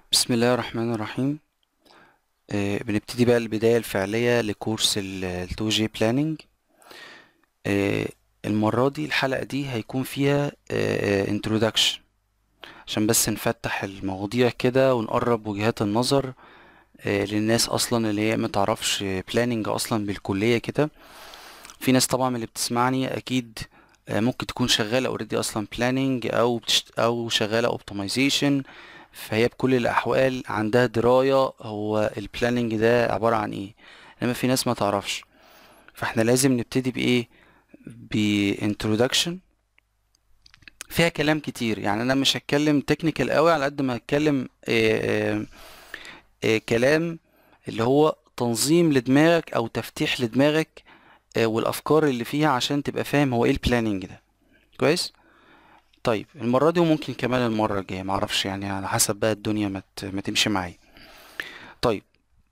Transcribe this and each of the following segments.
بسم الله الرحمن الرحيم آه، بنبتدي بقى البداية الفعلية لكورس ال 2G Planning آه، المرة دي الحلقة دي هيكون فيها آه، Introduction عشان بس نفتح المواضيع كده ونقرب وجهات النظر آه، للناس أصلا اللي هي متعرفش Planning أصلا بالكلية كده في ناس طبعا من اللي بتسمعني أكيد آه، ممكن تكون شغالة اوريدي أصلا Planning أو بتشت... أو شغالة Optimization فهي بكل الأحوال عندها دراية هو البلاننج ده عبارة عن ايه انما في ناس ما تعرفش فاحنا لازم نبتدي بإيه بانترودكشن فيها كلام كتير يعني انا مش هتكلم تكنيكال قوي على قد ما هتكلم آه، آه، آه، كلام اللي هو تنظيم لدماغك او تفتيح لدماغك آه، والافكار اللي فيها عشان تبقى فاهم هو ايه البلاننج ده كويس طيب المرة دي وممكن كمان المرة الجاية معرفش يعني على حسب بقى الدنيا ما ت- ما تمشي معايا طيب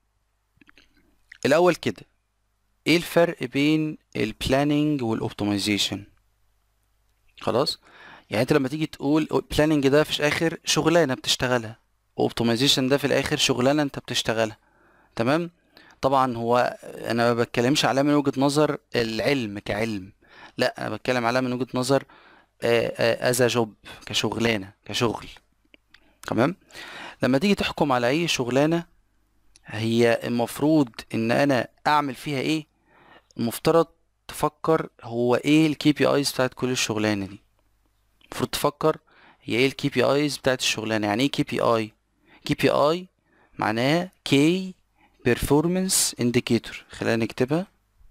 الأول كده ايه الفرق بين البلاننج والاوبتمايزيشن خلاص يعني انت لما تيجي تقول بلاننج ده في الاخر شغلانة بتشتغلها واوبتمايزيشن ده في الاخر شغلانة انت بتشتغلها تمام طبعا هو انا ما بتكلمش عليها من وجهة نظر العلم كعلم لا انا بتكلم عليها من وجهة نظر از جوب كشغلانة كشغل تمام لما تيجي تحكم على اي شغلانة هي المفروض ان انا اعمل فيها ايه المفترض تفكر هو ايه الكي بي ايز بتاعت كل الشغلانة دي المفروض تفكر هي ايه الكي بي ايز بتاعت الشغلانة يعني ايه كي بي اي كي بي اي معناها كي بيرفورمانس انديكيتور خلينا نكتبها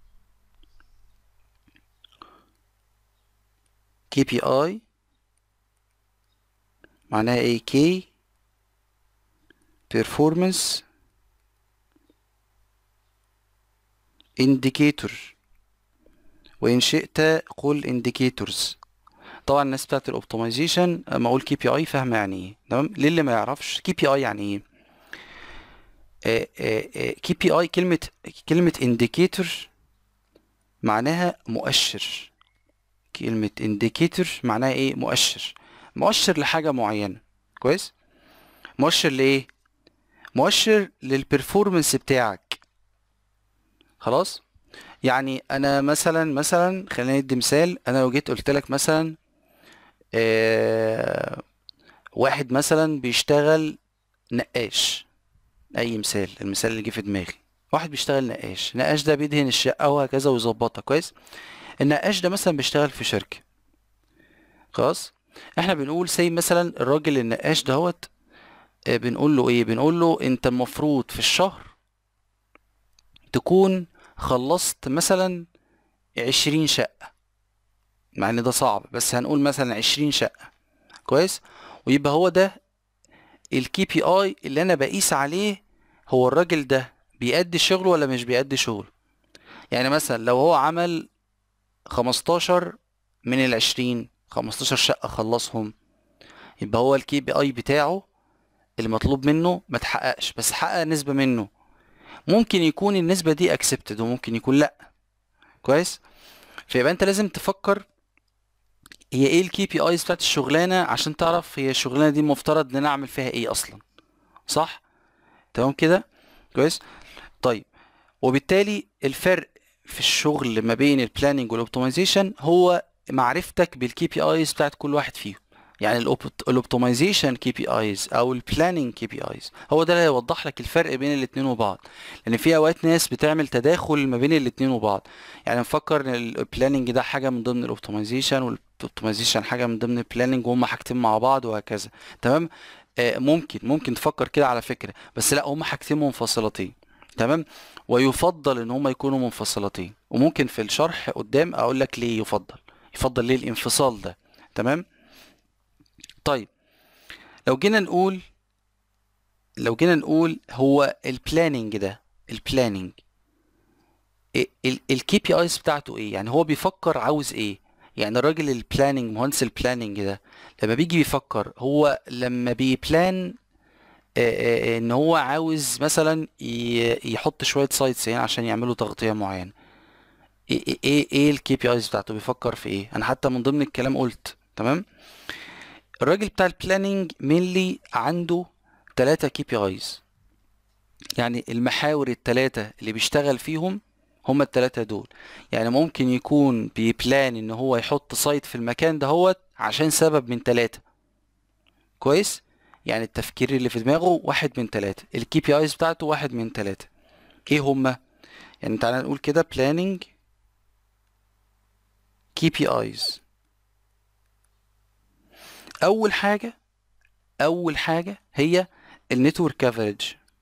كي بي اي معناها ايه كي بيرفورمانس انديكيتور وان شئت قل انديكيتورز طبعا الناس بتاعت الاوبتمايزيشن اما اقول كي بي اي فاهمه يعني ايه تمام للي ما يعرفش كي بي اي يعني ايه كي بي اي كلمه كلمه انديكيتور معناها مؤشر كلمه انديكيتور معناها ايه مؤشر مؤشر لحاجه معينه كويس مؤشر لايه مؤشر للبرفورمانس بتاعك خلاص يعني انا مثلا مثلا خلينا ندي مثال انا لو جيت قلت لك مثلا آه واحد مثلا بيشتغل نقاش اي مثال المثال اللي جه في دماغي واحد بيشتغل نقاش نقاش ده بيدهن الشقة وهكذا ويظبطها كويس النقاش ده مثلا بيشتغل في شركة خلاص احنا بنقول سي مثلا الراجل النقاش دهوت آه، بنقول له ايه بنقول له انت المفروض في الشهر تكون خلصت مثلا عشرين شقة مع ان ده صعب بس هنقول مثلا عشرين شقة كويس ويبقى هو ده الكي بي اي اللي انا بقيس عليه هو الراجل ده بيأدي شغله ولا مش بيأدي شغله يعني مثلا لو هو عمل خمستاشر من العشرين خمستاشر شقة خلصهم يبقى هو الكي بي اي بتاعه اللي مطلوب منه ما تحققش بس حقق نسبة منه ممكن يكون النسبة دي accepted وممكن يكون لأ كويس فيبقى انت لازم تفكر هي ايه الكي بي ايز بتاعت الشغلانة عشان تعرف هي الشغلانة دي مفترض ان انا اعمل فيها ايه اصلا صح تمام كده كويس طيب وبالتالي الفرق في الشغل ما بين البلاننج والاوبتمايزيشن هو معرفتك بالكي بي ايز بتاعت كل واحد فيهم يعني الاوبتمايزيشن كي بي ايز او البلاننج كي بي ايز هو ده اللي هيوضح لك الفرق بين الاتنين وبعض لان في اوقات ناس بتعمل تداخل ما بين الاتنين وبعض يعني نفكر ان البلاننج ده حاجه من ضمن الاوبتمايزيشن والاوبتمايزيشن حاجه من ضمن البلاننج وهم حاجتين مع بعض وهكذا تمام آه ممكن ممكن تفكر كده على فكره بس لا هم حاجتين منفصلتين تمام ويفضل ان هم يكونوا منفصلتين وممكن في الشرح قدام اقول لك ليه يفضل يفضل ليه الانفصال ده تمام طيب لو جينا نقول لو جينا نقول هو البلاننج ده البلاننج الكي بي ايز بتاعته ايه يعني هو بيفكر عاوز ايه يعني الراجل البلاننج مهندس البلاننج ده لما بيجي بيفكر هو لما بيبلان آه، آه، ان هو عاوز مثلا ي- يحط شوية سايتس يعني عشان يعملوا تغطية معينة ايه ايه ايه إيه الكي بي ايز بتاعته بيفكر في ايه انا حتى من ضمن الكلام قلت تمام الراجل بتاع البلاننج مينلي عنده تلاتة كي بي ايز يعني المحاور التلاتة اللي بيشتغل فيهم هما التلاتة دول يعني ممكن يكون بيبلان ان هو يحط سايت في المكان دهوت عشان سبب من تلاتة كويس يعني التفكير اللي في دماغه واحد من تلاتة الكي بي ايز بتاعته واحد من تلاتة ايه هما يعني تعالى نقول كده planning KPIs اول حاجة اول حاجة هي النتورك كفرج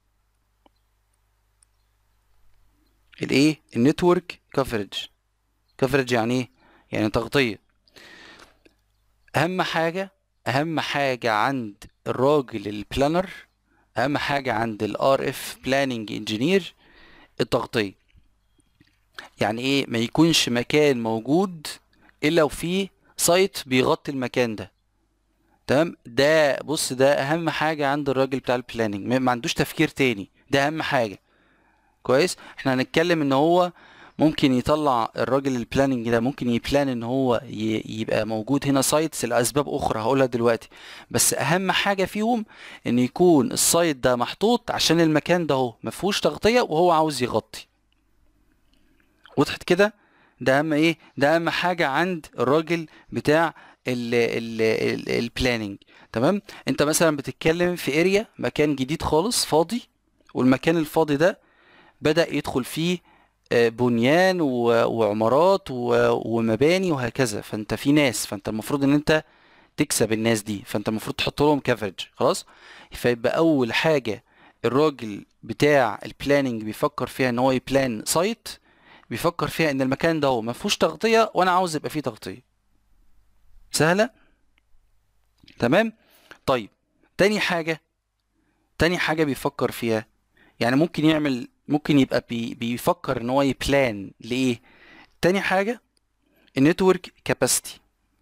الايه النتورك كفرج كفرج يعني ايه يعني تغطية اهم حاجة اهم حاجة عند الراجل البلانر اهم حاجة عند الار اف بلاننج انجينير التغطية يعني ايه ما يكونش مكان موجود الا وفيه سايت بيغطي المكان ده تمام ده بص ده اهم حاجة عند الراجل بتاع البلاننج ما ما عندوش تفكير تاني ده اهم حاجة كويس احنا هنتكلم ان هو ممكن يطلع الراجل البلاننج ده ممكن يبلان ان هو ي- يبقى موجود هنا سايتس لاسباب اخرى هقولها دلوقتي بس اهم حاجة فيهم ان يكون السايت ده محطوط عشان المكان ده اهو مفهوش تغطية وهو عاوز يغطي وضحت كده ده اهم ايه ده اهم حاجة عند الراجل بتاع البلاننج تمام انت مثلا بتتكلم في اريا مكان جديد خالص فاضي والمكان الفاضي ده بدأ يدخل فيه آه، بنيان و- وعمارات و- ومباني وهكذا فانت في ناس فانت المفروض ان انت تكسب الناس دي فانت المفروض تحط لهم كفرج خلاص فيبقى اول حاجة الراجل بتاع البلاننج بيفكر فيها ان هو يبلان سايت بيفكر فيها ان المكان ده هو ما فيهوش تغطية وانا عاوز يبقى فيه تغطية سهلة تمام طيب تاني حاجة تاني حاجة بيفكر فيها يعني ممكن يعمل ممكن يبقى بي بيفكر ان هو يبلان لايه تاني حاجة النتورك كاباسيتي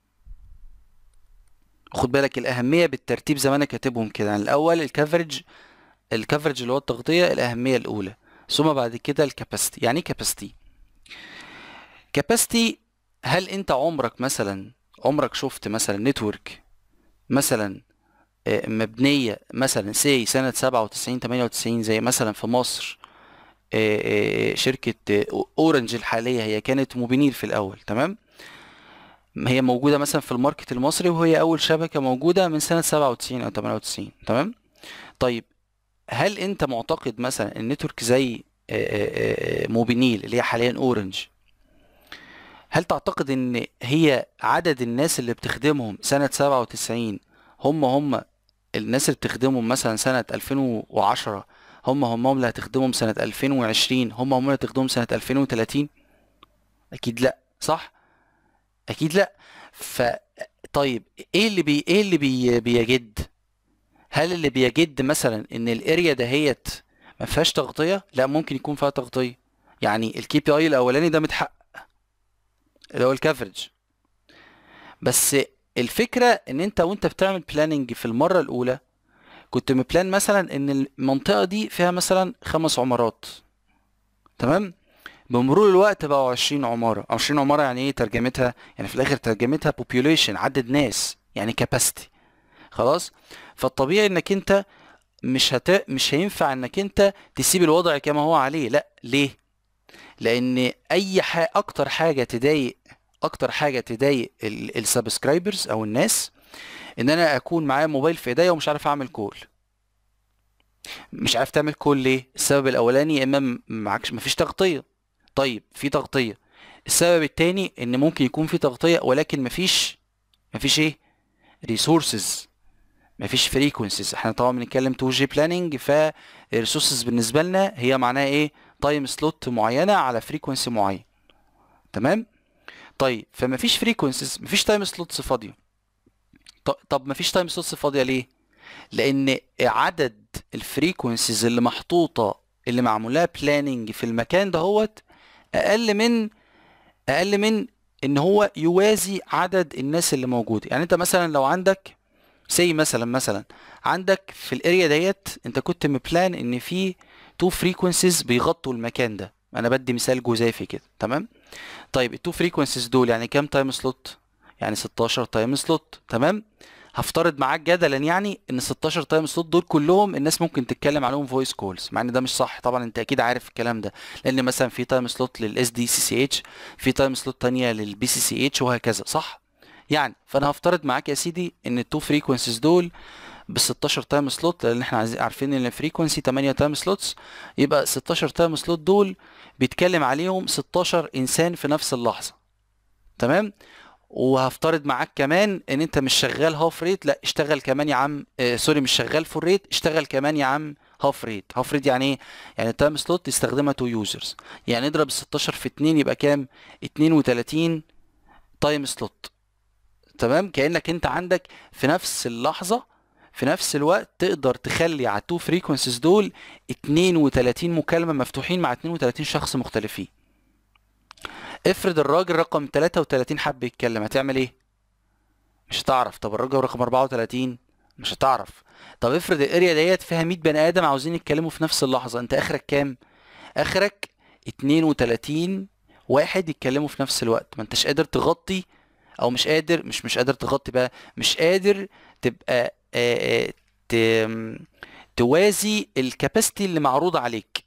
خد بالك الأهمية بالترتيب زي ما أنا كاتبهم كده يعني الأول الكفرج الكفرج اللي هو التغطية الأهمية الأولى ثم بعد كده الكاباسيتي يعني ايه كاباسيتي كاباسيتي هل أنت عمرك مثلا عمرك شفت مثلا نتورك مثلا آه، مبنية مثلا سي سنة 97 98 زي مثلا في مصر آه، آه، شركة آه، أورنج الحالية هي كانت موبينيل في الأول تمام هي موجودة مثلا في الماركت المصري وهي أول شبكة موجودة من سنة 97 أو 98 تمام طيب هل أنت معتقد مثلا النتورك زي آه، آه، آه، موبينيل اللي هي حاليا أورنج هل تعتقد ان هي عدد الناس اللي بتخدمهم سنة 97 هم هم الناس اللي بتخدمهم مثلا سنة 2010 هم هم اللي هتخدمهم سنة 2020 هم هم اللي هتخدمهم سنة 2030 اكيد لا صح اكيد لا ف طيب ايه اللي بي ايه اللي بي بيجد هل اللي بيجد مثلا ان الاريا دهيت ما فيهاش تغطية لا ممكن يكون فيها تغطية يعني الكي بي اي الاولاني ده متحقق اللي هو الكفرج بس الفكرة ان انت وانت بتعمل بلاننج في المرة الاولى كنت مبلان مثلا ان المنطقة دي فيها مثلا خمس عمارات تمام بمرور الوقت بقوا 20 عمارة 20 عمارة يعني ايه ترجمتها يعني في الاخر ترجمتها population عدد ناس يعني capacity خلاص فالطبيعي انك انت مش هت... مش هينفع انك انت تسيب الوضع كما هو عليه لا ليه لان اي ح... اكتر حاجة تضايق اكتر حاجة تضايق السبسكرايبرز او الناس ان انا اكون معايا موبايل في ايديا ومش عارف اعمل كول مش عارف تعمل كول ليه السبب الاولاني يا اما م- معكش مفيش تغطية طيب في تغطية السبب التاني ان ممكن يكون في تغطية ولكن مفيش مفيش ايه ريسورسز مفيش فريكونسيز احنا طبعا بنتكلم 2 جي بلاننج فالريسورسز بالنسبة لنا هي معناها ايه تايم سلوت معينة على فريكونسي معين تمام طيب فمفيش فريكونسيز مفيش تايم سلوتس فاضية ط- طب مفيش تايم سلوتس فاضية ليه لان عدد الفريكونسيز اللي محطوطة اللي معمول لها بلاننج في المكان دهوت اقل من اقل من ان هو يوازي عدد الناس اللي موجوده يعني انت مثلا لو عندك سي مثلا مثلا عندك في الاريا ديت انت كنت مبلان ان في تو فريكونسيز بيغطوا المكان ده انا بدي مثال جزافي كده تمام طيب التو فريكونسيز دول يعني كام تايم سلوت يعني 16 تايم سلوت تمام هفترض معاك جدلا يعني ان 16 تايم سلوت دول كلهم الناس ممكن تتكلم عليهم فويس كولز مع ان ده مش صح طبعا انت اكيد عارف الكلام ده لان مثلا في تايم سلوت للاس دي سي سي اتش في تايم سلوت تانية للبي سي سي اتش وهكذا صح يعني فانا هفترض معاك يا سيدي ان التو فريكونسيز دول ب 16 تايم سلوت لان احنا عارفين ان الفريكونسي 8 تايم سلوتس يبقى 16 تايم سلوت دول بيتكلم عليهم 16 انسان في نفس اللحظه تمام وهفترض معاك كمان ان انت مش شغال هاف ريت لا اشتغل كمان يا عم اه سوري مش شغال فول ريت اشتغل كمان يا عم هاف ريت هاف ريت يعني ايه يعني التايم سلوت تستخدمها تو يوزرز يعني اضرب 16 في 2 يبقى كام 32 تايم سلوت تمام كانك انت عندك في نفس اللحظه في نفس الوقت تقدر تخلي على التو فريكونسيز دول 32 مكالمه مفتوحين مع 32 شخص مختلفين افرض الراجل رقم 33 حب يتكلم هتعمل ايه مش هتعرف طب الراجل رقم 34 مش هتعرف طب افرض الاريا ديت فيها 100 بني ادم عاوزين يتكلموا في نفس اللحظه انت اخرك كام اخرك 32 واحد يتكلموا في نفس الوقت ما انتش قادر تغطي او مش قادر مش مش قادر تغطي بقى مش قادر تبقى آآ آآ توازي الكاباسيتي اللي معروضه عليك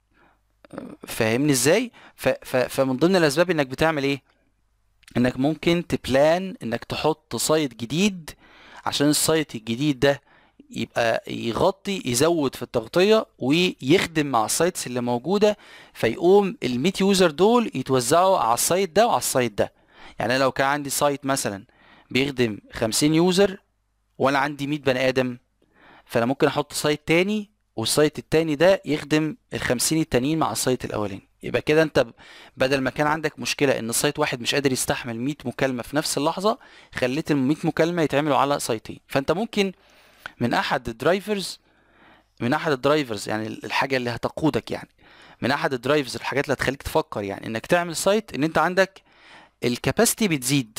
فاهمني ازاي ف ف فمن ضمن الاسباب انك بتعمل ايه انك ممكن تبلان انك تحط سايت جديد عشان السايت الجديد ده يبقى يغطي يزود في التغطية ويخدم مع السايتس اللي موجودة فيقوم ال 100 يوزر دول يتوزعوا على السايت ده وعلى السايت ده يعني لو كان عندي سايت مثلا بيخدم 50 يوزر وانا عندي 100 بني ادم فانا ممكن احط سايت تاني والسايت التاني ده يخدم ال 50 التانيين مع السايت الاولاني يبقى كده انت بدل ما كان عندك مشكله ان السايت واحد مش قادر يستحمل 100 مكالمه في نفس اللحظه خليت ال 100 مكالمه يتعملوا على سايتين فانت ممكن من احد الدرايفرز من احد الدرايفرز يعني الحاجه اللي هتقودك يعني من احد الدرايفرز الحاجات اللي هتخليك تفكر يعني انك تعمل سايت ان انت عندك الكاباسيتي بتزيد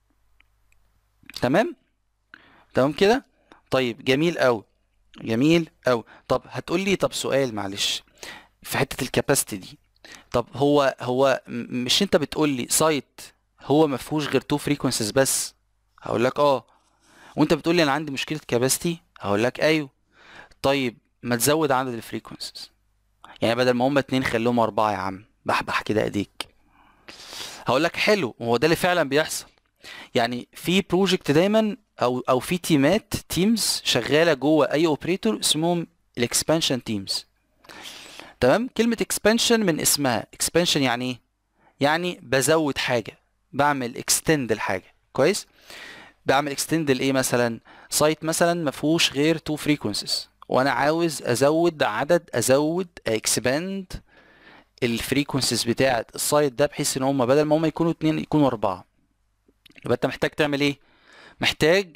تمام تمام كده طيب جميل قوي جميل قوي طب هتقول لي طب سؤال معلش في حته الكاباسيتي دي طب هو هو مش انت بتقول لي سايت هو ما فيهوش غير تو فريكونسيز بس هقول لك اه وانت بتقول لي انا عندي مشكله كاباسيتي هقول لك ايوه طيب ما تزود عدد الفريكونسيز يعني بدل ما هم اتنين خليهم اربعه يا عم بحبح كده ايديك هقول لك حلو وهو ده اللي فعلا بيحصل يعني في بروجكت دايما او او في تيمات تيمز شغاله جوه اي اوبريتور اسمهم الاكسبانشن تيمز تمام كلمه اكسبانشن من اسمها اكسبانشن يعني ايه يعني بزود حاجه بعمل اكستند الحاجه كويس بعمل اكستند لايه مثلا سايت مثلا ما فيهوش غير تو فريكونسيز وانا عاوز ازود عدد ازود اكسباند الفريكونسيز بتاعه السايت ده بحيث ان هم بدل ما هم يكونوا اتنين يكونوا اربعه يبقى انت محتاج تعمل ايه محتاج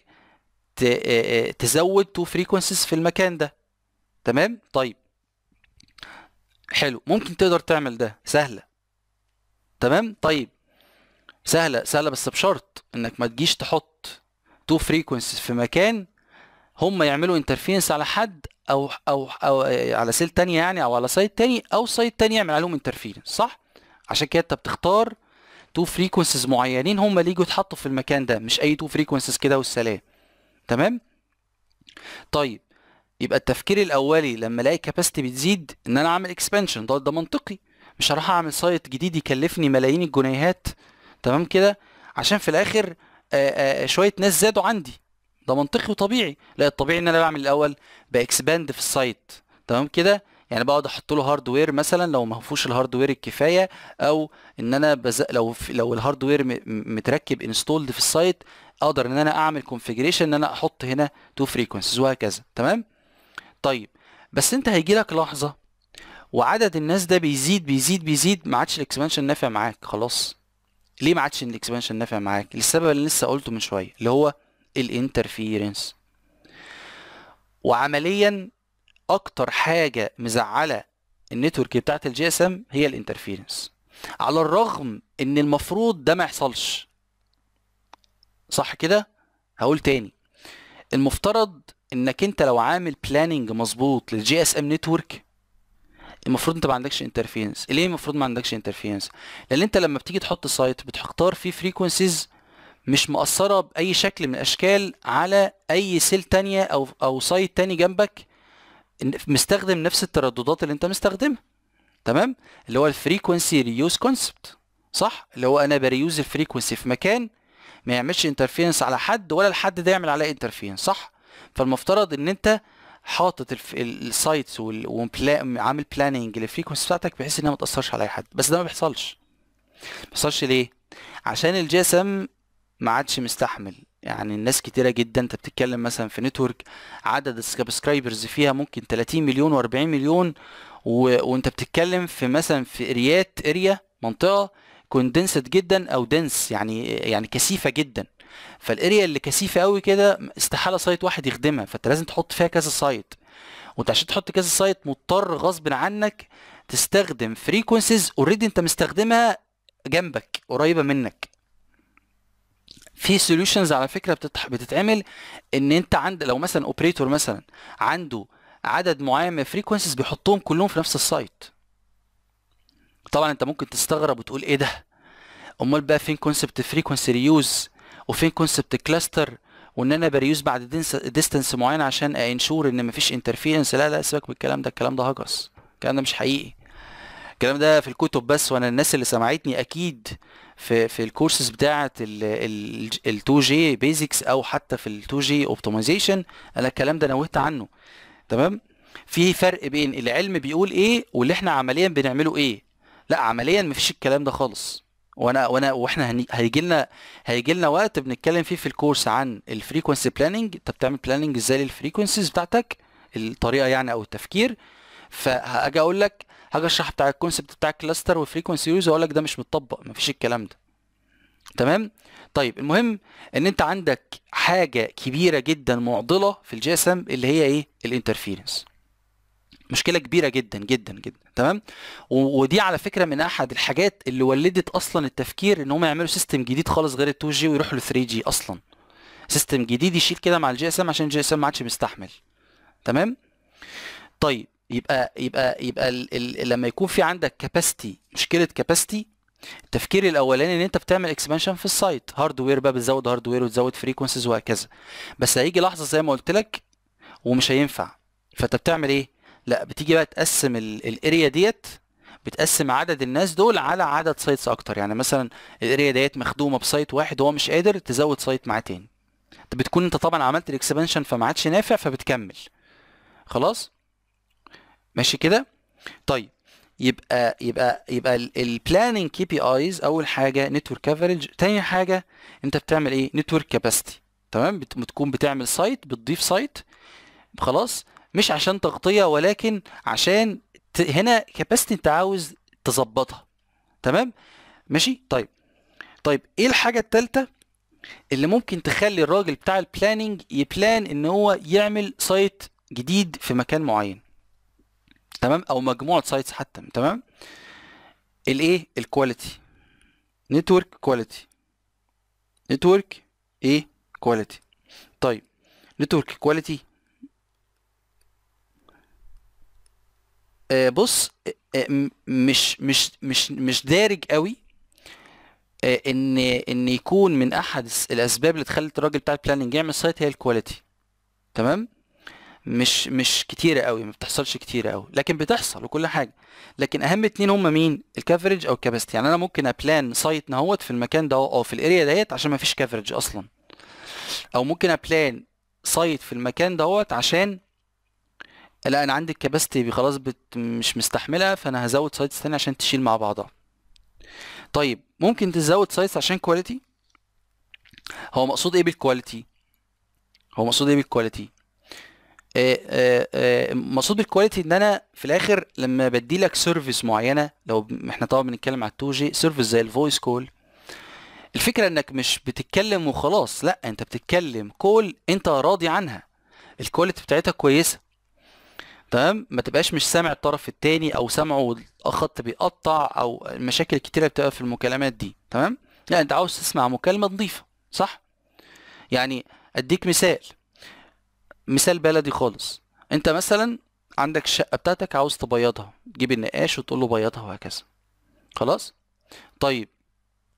تزود تو فريكونسيز في المكان ده تمام طيب حلو ممكن تقدر تعمل ده سهله تمام طيب سهله سهله بس بشرط انك ما تجيش تحط تو فريكونسيز في مكان هم يعملوا انترفيرنس على حد او او او على سيل تانية يعني او على سايت تاني او سايت تاني يعمل عليهم انترفيرنس صح عشان كده انت بتختار تو فريكونسيز معينين هم اللي يجوا يتحطوا في المكان ده مش اي تو فريكونسيز كده والسلام تمام طيب يبقى التفكير الاولي لما الاقي كاباسيتي بتزيد ان انا اعمل اكسبانشن ده ده منطقي مش هروح اعمل سايت جديد يكلفني ملايين الجنيهات تمام كده عشان في الاخر آآ آآ شويه ناس زادوا عندي ده منطقي وطبيعي لا الطبيعي ان انا بعمل الاول باكسباند في السايت تمام كده يعني بقعد احط له هاردوير مثلا لو ما فيهوش الهاردوير الكفايه او ان انا بز... لو في... لو الهاردوير م... متركب انستولد في السايت اقدر ان انا اعمل كونفيجريشن ان انا احط هنا تو فريكونسيز وهكذا تمام طيب بس انت هيجي لك لحظه وعدد الناس ده بيزيد بيزيد بيزيد ما عادش الاكسبانشن نافع معاك خلاص ليه ما عادش الاكسبانشن نافع معاك للسبب اللي لسه قلته من شويه اللي هو الانترفيرنس وعمليا اكتر حاجه مزعله النتورك بتاعت الجي اس ام هي الانترفيرنس على الرغم ان المفروض ده ما يحصلش صح كده هقول تاني المفترض انك انت لو عامل بلاننج مظبوط للجي اس ام نتورك المفروض انت ما عندكش انترفيرنس ليه المفروض ما عندكش انترفيرنس لان انت لما بتيجي تحط سايت بتختار فيه فريكونسيز مش مأثرة بأي شكل من الأشكال على أي سيل تانية أو أو سايت تاني جنبك إن- مستخدم نفس الترددات اللي أنت مستخدمها تمام اللي هو الفريكونسي ريوز كونسبت صح اللي هو أنا بريوز الفريكونسي في مكان ما يعملش انترفيرنس على حد ولا الحد ده يعمل عليه انترفيرنس صح فالمفترض ان انت حاطط السايتس وعامل بلاننج للفريكونسي بتاعتك بحيث انها ما تاثرش على اي حد بس ده ما بيحصلش ما بيحصلش ليه عشان الجي اس ام ما عادش مستحمل يعني الناس كتيره جدا انت بتتكلم مثلا في نتورك عدد السبسكرايبرز فيها ممكن 30 مليون و40 مليون و... وانت بتتكلم في مثلا في اريات اريا منطقه كوندنسد جدا او دنس يعني يعني كثيفه جدا فالاريا اللي كثيفه قوي كده استحاله سايت واحد يخدمها فانت لازم تحط فيها كذا سايت وانت عشان تحط كذا سايت مضطر غصب عنك تستخدم فريكونسيز اوريدي انت مستخدمها جنبك قريبه منك في سوليوشنز على فكره بتتح... بتتعمل ان انت عند لو مثلا اوبريتور مثلا عنده عدد معين من الفريكونسيز بيحطهم كلهم في نفس السايت طبعا انت ممكن تستغرب وتقول ايه ده امال بقى فين كونسبت فريكونسي ريوز وفين كونسبت كلاستر وان انا بريوز بعد ديستانس معين عشان انشور ان مفيش انترفيرنس لا لا سيبك من الكلام ده الكلام ده هجس الكلام ده مش حقيقي الكلام ده في الكتب بس وانا الناس اللي سمعتني اكيد في في الكورسز بتاعه ال 2 جي بيزكس او حتى في ال 2 جي اوبتمايزيشن انا الكلام ده نوهت عنه تمام في فرق بين العلم بيقول ايه واللي احنا عمليا بنعمله ايه لا عمليا مفيش الكلام ده خالص وانا وانا واحنا هيجي لنا هيجي لنا وقت بنتكلم فيه في الكورس عن الفريكونسي بلاننج انت بتعمل بلاننج ازاي للفريكونسيز بتاعتك الطريقه يعني او التفكير فهاجي اقول لك هاجي اشرح بتاع الكونسبت بتاع الكلاستر والفريكونسي يوز واقول لك ده مش متطبق مفيش الكلام ده تمام طيب المهم ان انت عندك حاجه كبيره جدا معضله في الجي اس ام اللي هي ايه الانترفيرنس مشكله كبيره جدا جدا جدا تمام ودي على فكره من احد الحاجات اللي ولدت اصلا التفكير ان هم يعملوا سيستم جديد خالص غير ال 2 جي ويروحوا ل 3 جي اصلا سيستم جديد يشيل كده مع الجي اس ام عشان الجي اس ام ما عادش مستحمل تمام طيب يبقى يبقى يبقى ال ال لما يكون في عندك كاباسيتي مشكله كاباسيتي التفكير الاولاني ان انت بتعمل اكسبانشن في السايت هاردوير بقى بتزود هاردوير وتزود فريكونسيز وهكذا بس هيجي لحظه زي ما قلت لك ومش هينفع فانت بتعمل ايه لا بتيجي بقى تقسم الاريا ديت بتقسم عدد الناس دول على عدد سايتس اكتر يعني مثلا الاريا ديت مخدومه بسايت واحد وهو مش قادر تزود سايت معاه تاني بتكون انت طبعا عملت الاكسبانشن فما عادش نافع فبتكمل خلاص ماشي كده طيب يبقى يبقى يبقى البلاننج كي بي ايز اول حاجه نتورك كفرج تاني حاجه انت بتعمل ايه نتورك كاباسيتي تمام بتكون بتعمل سايت بتضيف سايت خلاص مش عشان تغطيه ولكن عشان ت... هنا كاباسيتي انت عاوز تظبطها تمام ماشي طيب طيب ايه الحاجه الثالثه اللي ممكن تخلي الراجل بتاع البلاننج يبلان ان هو يعمل سايت جديد في مكان معين تمام او مجموعه سايتس حتى تمام الايه الكواليتي نتورك كواليتي نتورك ايه كواليتي طيب نتورك كواليتي آه بص آه مش مش مش مش دارج قوي آه ان ان يكون من احد الاسباب اللي تخلي الراجل بتاع البلاننج يعمل سايت هي الكواليتي تمام مش مش كتيره قوي ما بتحصلش كتيره قوي لكن بتحصل وكل حاجه لكن اهم اتنين هما مين الكفرج او الكاباسيتي يعني انا ممكن ابلان سايت نهوت في المكان ده او في الاريا ديت عشان ما فيش كفرج اصلا او ممكن ابلان سايت في المكان دوت عشان لا انا عندي الكباستي خلاص بت مش مستحملها فانا هزود سايتس تاني عشان تشيل مع بعضها طيب ممكن تزود سايتس عشان كواليتي هو مقصود ايه بالكواليتي هو مقصود ايه بالكواليتي آه آه آه مقصود بالكواليتي ان انا في الاخر لما بدي لك سيرفيس معينه لو احنا طبعا بنتكلم على 2 جي سيرفيس زي الفويس كول الفكره انك مش بتتكلم وخلاص لا انت بتتكلم كول انت راضي عنها الكواليتي بتاعتها كويسه تمام ما تبقاش مش سامع الطرف التاني او سامعه الخط بيقطع او المشاكل الكتيره بتبقى في المكالمات دي تمام لا انت عاوز تسمع مكالمه نظيفه صح يعني اديك مثال مثال بلدي خالص انت مثلا عندك الشقه بتاعتك عاوز تبيضها تجيب النقاش وتقول له بيضها وهكذا خلاص طيب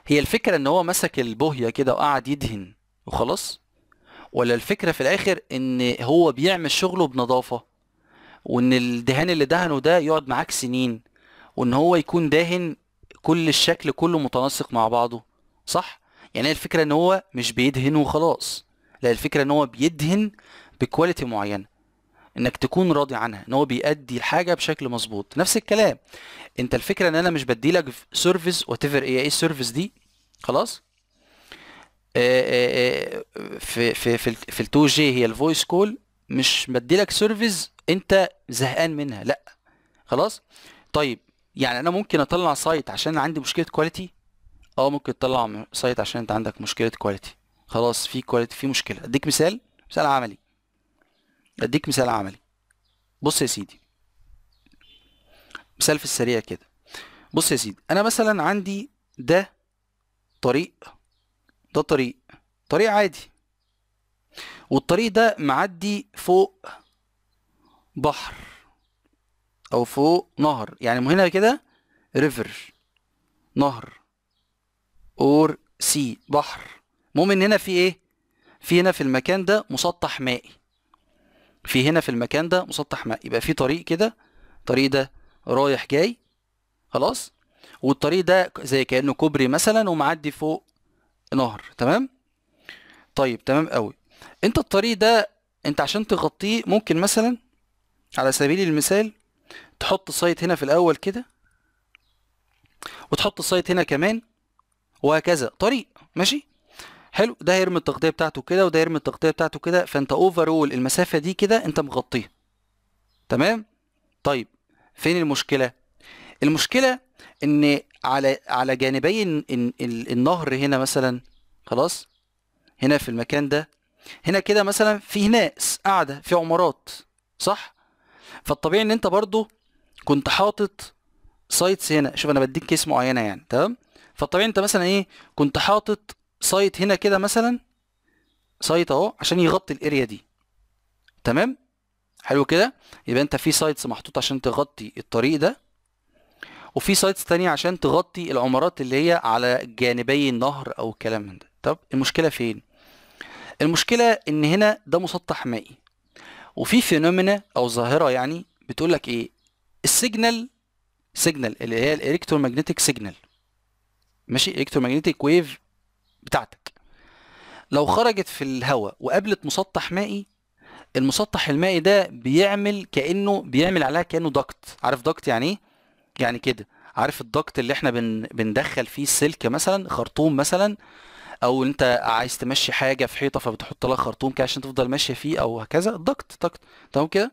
هي الفكره ان هو مسك البوهيه كده وقعد يدهن وخلاص ولا الفكره في الاخر ان هو بيعمل شغله بنظافه وان الدهان اللي دهنه ده يقعد معاك سنين وان هو يكون داهن كل الشكل كله متناسق مع بعضه صح يعني هي الفكره ان هو مش بيدهن وخلاص لا الفكره ان هو بيدهن بكواليتي معينه انك تكون راضي عنها ان هو بيأدي الحاجه بشكل مظبوط نفس الكلام انت الفكره ان انا مش بدي لك سيرفيس وات ايفر ايه ايه السيرفيس دي خلاص آه، آه، آه، في في في في ال 2 جي هي الفويس كول مش بدي لك سيرفيس انت زهقان منها لا خلاص طيب يعني انا ممكن اطلع سايت عشان عندي مشكله كواليتي اه ممكن تطلع م- سايت عشان انت عندك مشكله كواليتي خلاص في كواليتي في مشكله اديك مثال مثال عملي اديك مثال عملي بص يا سيدي مثال في السريع كده بص يا سيدي انا مثلا عندي ده طريق ده طريق طريق عادي والطريق ده معدي فوق بحر او فوق نهر يعني من هنا كده ريفر نهر اور سي بحر المهم ان هنا في ايه في هنا في المكان ده مسطح مائي في هنا في المكان ده مسطح مائي يبقى في طريق كده الطريق ده رايح جاي خلاص والطريق ده زي كأنه كوبري مثلا ومعدي فوق نهر تمام طيب تمام قوي انت الطريق ده انت عشان تغطيه ممكن مثلا على سبيل المثال تحط سايت هنا في الاول كده وتحط سايت هنا كمان وهكذا طريق ماشي حلو ده هيرمي التغطيه بتاعته كده وده يرمي التغطيه بتاعته كده فانت اوفرول المسافه دي كده انت مغطيها تمام طيب فين المشكله المشكله ان على على جانبي ال- ال- ال- النهر هنا مثلا خلاص هنا في المكان ده هنا كده مثلا في ناس قاعده في عمارات صح فالطبيعي ان انت برضو كنت حاطط سايتس هنا شوف انا بديك كيس معينه يعني تمام فالطبيعي انت مثلا ايه كنت حاطط سايت هنا كده مثلا سايت اهو عشان يغطي الاريا دي تمام حلو كده يبقى انت في سايتس محطوط عشان تغطي الطريق ده وفي سايتس تانية عشان تغطي العمارات اللي هي على جانبي النهر او الكلام من ده طب المشكله فين المشكله ان هنا ده مسطح مائي وفي فينومينا او ظاهره يعني بتقول لك ايه السيجنال سيجنال اللي هي الالكترومagnetic سيجنال ماشي الكترومagnetic ويف بتاعتك لو خرجت في الهواء وقابلت مسطح مائي المسطح المائي ده بيعمل كانه بيعمل عليها كانه دكت عارف دكت يعني ايه يعني كده عارف الدكت اللي احنا بن بندخل فيه السلك مثلا خرطوم مثلا او انت عايز تمشي حاجه في حيطه فبتحط لها خرطوم كده عشان تفضل ماشيه فيه او هكذا الدكت دكت تمام كده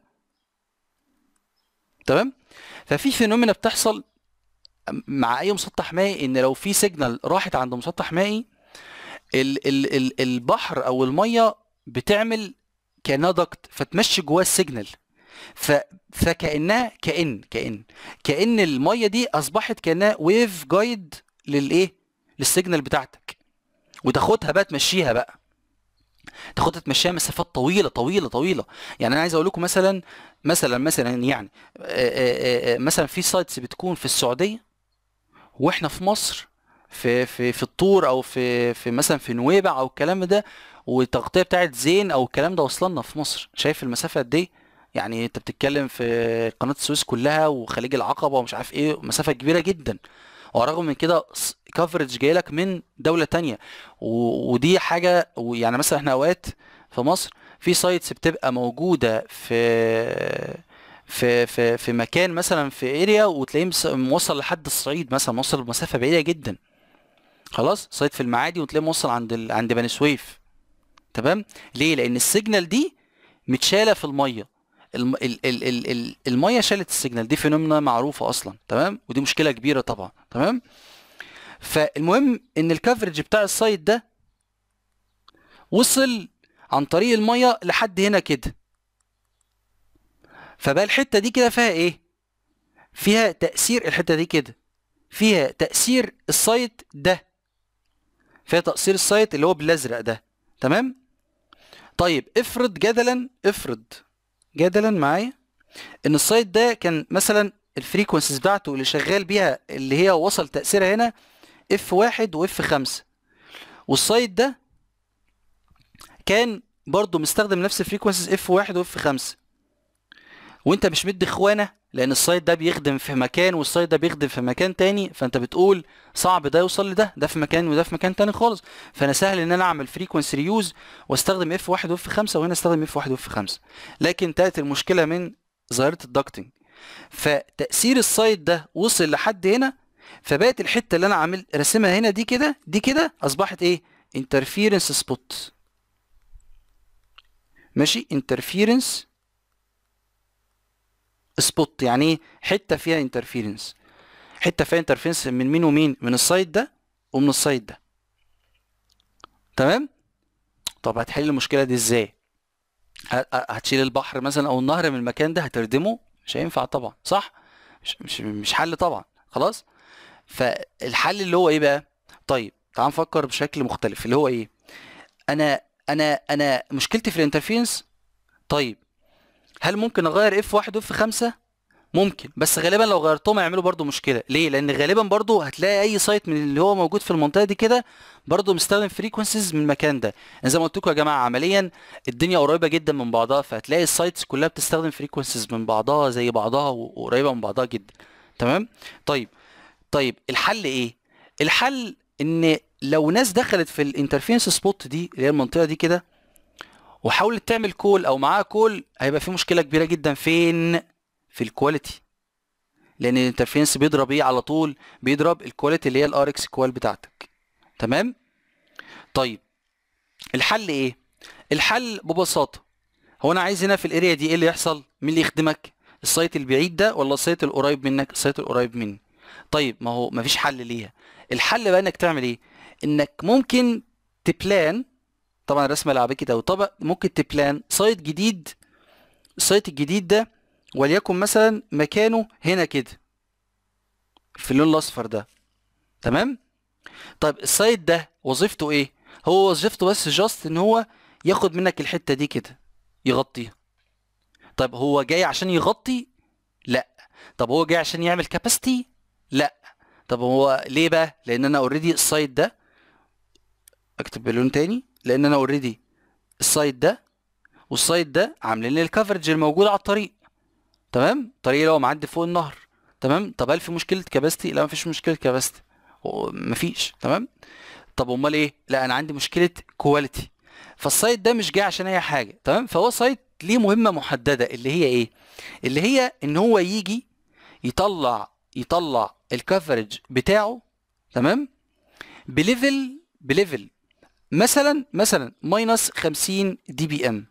تمام ففي فينومينا بتحصل مع اي مسطح مائي ان لو في سيجنال راحت عند مسطح مائي ال ال ال البحر او الميه بتعمل كانها دكت فتمشي جواه السيجنال ف فكانها كان كان كان الميه دي اصبحت كانها ويف جايد للايه للسيجنال بتاعتك وتاخدها بقى تمشيها بقى تاخدها تمشيها مسافات طويله طويله طويله يعني انا عايز اقول لكم مثلا مثلا مثلا يعني آه، آه، آه، مثلا في سايتس بتكون في السعوديه واحنا في مصر في في في الطور او في في مثلا في نويبع او الكلام ده والتغطيه بتاعت زين او الكلام ده وصلنا في مصر شايف المسافه قد ايه يعني انت بتتكلم في قناه السويس كلها وخليج العقبه ومش عارف ايه مسافه كبيره جدا ورغم من كده كفرج جاي لك من دوله تانية و- ودي حاجه يعني مثلا احنا اوقات في مصر في سايتس بتبقى موجوده في في في في مكان مثلا في اريا وتلاقيه مس- موصل لحد الصعيد مثلا موصل لمسافه بعيده جدا خلاص سايت في المعادي وتلاقيه موصل عند ال... عند بني سويف تمام ليه لان السيجنال دي متشاله في الميه الم... ال... ال... ال... ال... الميه شالت السيجنال دي فينومنا معروفه اصلا تمام ودي مشكله كبيره طبعا تمام فالمهم ان الكفرج بتاع السايت ده وصل عن طريق الميه لحد هنا كده فبقى الحته دي كده فيها ايه فيها تاثير الحته دي كده فيها تاثير السايت ده فيها تاثير السايت اللي هو بالازرق ده تمام طيب افرض جدلا افرض جدلا معايا ان السايت ده كان مثلا الفريكونسيز بتاعته اللي شغال بيها اللي هي وصل تاثيرها هنا اف واحد واف خمسة والسايت ده كان برضو مستخدم نفس الفريكونسيز اف واحد واف خمسة وانت مش مدي اخوانه لان السايت ده بيخدم في مكان والسايت ده بيخدم في مكان تاني فانت بتقول صعب ده يوصل لده ده في مكان وده في مكان تاني خالص فانا سهل ان انا اعمل فريكونسي ريوز واستخدم اف واحد واف خمسة وهنا استخدم اف واحد واف خمسة لكن تاتي المشكله من ظاهره الدكتنج فتاثير السايت ده وصل لحد هنا فبقت الحته اللي انا عامل راسمها هنا دي كده دي كده اصبحت ايه انترفيرنس سبوت ماشي انترفيرنس سبوت يعني ايه حته فيها انترفيرنس حته فيها انترفيرنس من مين ومين من السايد ده ومن السايد ده تمام طب هتحل المشكله دي ازاي ه- ه- هتشيل البحر مثلا او النهر من المكان ده هتردمه مش هينفع طبعا صح مش مش مش حل طبعا خلاص فالحل اللي هو ايه بقى طيب تعال نفكر بشكل مختلف اللي هو ايه انا انا انا مشكلتي في الانترفيرنس طيب هل ممكن اغير اف واحد واف خمسة ممكن بس غالبا لو غيرتهم هيعملوا برضو مشكله ليه لان غالبا برضو هتلاقي اي سايت من اللي هو موجود في المنطقه دي كده برضو مستخدم فريكونسيز من المكان ده يعني زي ما قلت لكم يا جماعه عمليا الدنيا قريبه جدا من بعضها فهتلاقي السايتس كلها بتستخدم فريكونسيز من بعضها زي بعضها وقريبه من بعضها جدا تمام طيب طيب الحل ايه الحل ان لو ناس دخلت في الانترفيرنس سبوت دي اللي هي المنطقه دي كده وحاولت تعمل كول او معاها كول هيبقى في مشكله كبيره جدا فين في الكواليتي لان الانترفيرنس بيضرب ايه على طول بيضرب الكواليتي اللي هي الار اكس كوال بتاعتك تمام طيب الحل ايه الحل ببساطه هو انا عايز هنا في الاريا دي ايه اللي يحصل مين اللي يخدمك السايت البعيد ده ولا السايت القريب منك السايت القريب مني طيب ما هو مفيش حل ليها الحل بقى انك تعمل ايه انك ممكن تبلان طبعا الرسمه اللي على كده وطبعا ممكن تبلان سايت جديد السايت الجديد ده وليكن مثلا مكانه هنا كده في اللون الاصفر ده تمام طيب السايت ده وظيفته ايه هو وظيفته بس جاست ان هو ياخد منك الحته دي كده يغطيها طيب هو جاي عشان يغطي لا طب هو جاي عشان يعمل كاباسيتي لا طب هو ليه بقى لان انا اوريدي السايت ده اكتب بلون تاني لان انا اوريدي السايت ده والسايت ده عاملين لي الكفرج الموجود على الطريق تمام الطريق اللي هو معدي فوق النهر تمام طب هل في مشكله كباستي لا مفيش مشكله كباستي مفيش تمام طب امال ايه لا انا عندي مشكله كواليتي فالسايت ده مش جاي عشان اي حاجه تمام فهو سايت ليه مهمه محدده اللي هي ايه اللي هي ان هو يجي يطلع يطلع الكفرج بتاعه تمام بليفل بليفل مثلا مثلا ماينس 50 دي بي ام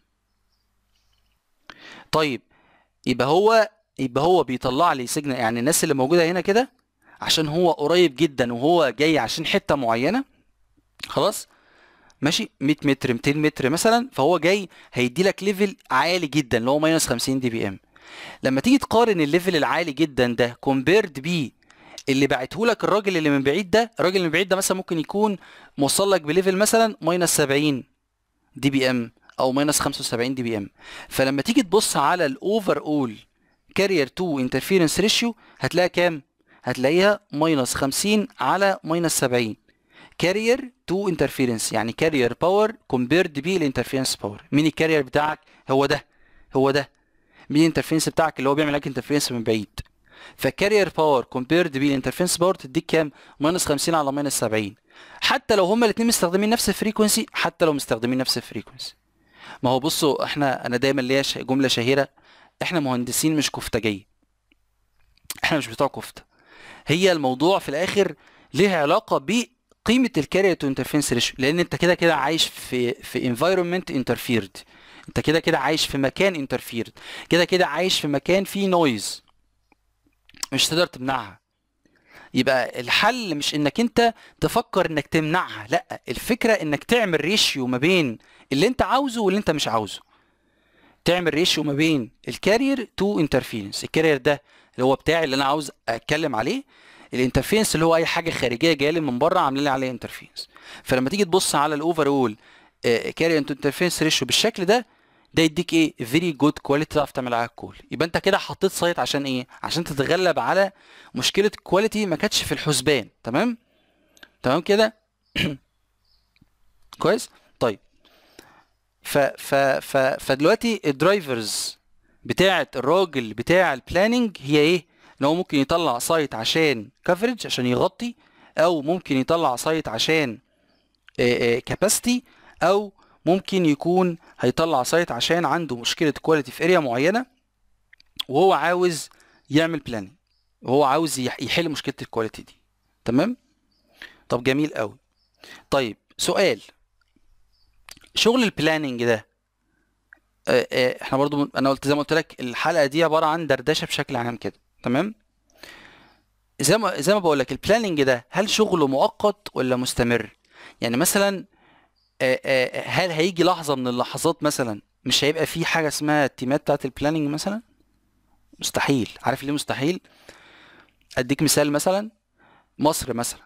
طيب يبقى هو يبقى هو بيطلع لي سيجنال يعني الناس اللي موجوده هنا كده عشان هو قريب جدا وهو جاي عشان حته معينه خلاص ماشي 100 متر 200 متر مثلا فهو جاي هيدي لك ليفل عالي جدا اللي هو ماينس 50 دي بي ام لما تيجي تقارن الليفل العالي جدا ده كومبيرد بيه اللي بعته لك الراجل اللي من بعيد ده الراجل اللي من بعيد ده مثلا ممكن يكون موصل لك بليفل مثلا ماينس 70 دي بي ام او ماينس 75 دي بي ام فلما تيجي تبص على الاوفر اول كارير تو انترفيرنس ريشيو هتلاقي كام هتلاقيها ماينس 50 على ماينس 70 كارير تو انترفيرنس يعني كارير باور كومبيرد بيه الانترفيرنس باور مين الكارير بتاعك هو ده هو ده مين الانترفيرنس بتاعك اللي هو بيعمل لك انترفيرنس من بعيد فكارير باور كومبيرد بيه الانترفيرنس باور تديك كام ماينس 50 على ماينس 70 حتى لو هما الاثنين مستخدمين نفس الفريكونسي حتى لو مستخدمين نفس الفريكونسي ما هو بصوا احنا انا دايما ليا ش- جمله شهيره احنا مهندسين مش كفتاجيه احنا مش بتوع كفته هي الموضوع في الاخر ليه علاقه بقيمه الكارير تو انترفيرنس ريشيو لان انت كده كده عايش في في انفايرمنت انترفيرد انت كده كده عايش في مكان انترفيرد كده كده عايش في مكان فيه نويز مش تقدر تمنعها يبقى الحل مش انك انت تفكر انك تمنعها لا الفكره انك تعمل ريشيو ما بين اللي انت عاوزه واللي انت مش عاوزه تعمل ريشيو ما بين الكارير تو انترفيرنس الكارير ده اللي هو بتاعي اللي انا عاوز اتكلم عليه الانترفيرنس اللي هو اي حاجه خارجيه جايه لي من بره عاملين لي عليه انترفيرنس فلما تيجي تبص على الاوفر اول كارير تو انترفيرنس ريشيو بالشكل ده ده يديك ايه فيري جود كواليتي تعرف تعمل عليها كول يبقى انت كده حطيت سايت عشان ايه عشان تتغلب على مشكله كواليتي ما كانتش في الحسبان تمام تمام كده كويس طيب ف ف ف فدلوقتي الدرايفرز بتاعه الراجل بتاع البلاننج هي ايه ان هو ممكن يطلع سايت عشان كفرج عشان يغطي او ممكن يطلع سايت عشان كاباسيتي او ممكن يكون هيطلع سايت عشان عنده مشكله كواليتي في اريا معينه وهو عاوز يعمل بلاننج وهو عاوز يح- يحل مشكله الكواليتي دي تمام طب جميل قوي طيب سؤال شغل البلاننج ده آه، آه، احنا برضو انا قلت زي ما قلت لك الحلقه دي عباره عن دردشه بشكل عام كده تمام زي ما زي ما بقول لك البلاننج ده هل شغله مؤقت ولا مستمر يعني مثلا آه، آه، هل هيجي لحظه من اللحظات مثلا مش هيبقى في حاجه اسمها التيمات بتاعت البلاننج مثلا مستحيل عارف ليه مستحيل اديك مثال مثلا مصر مثلا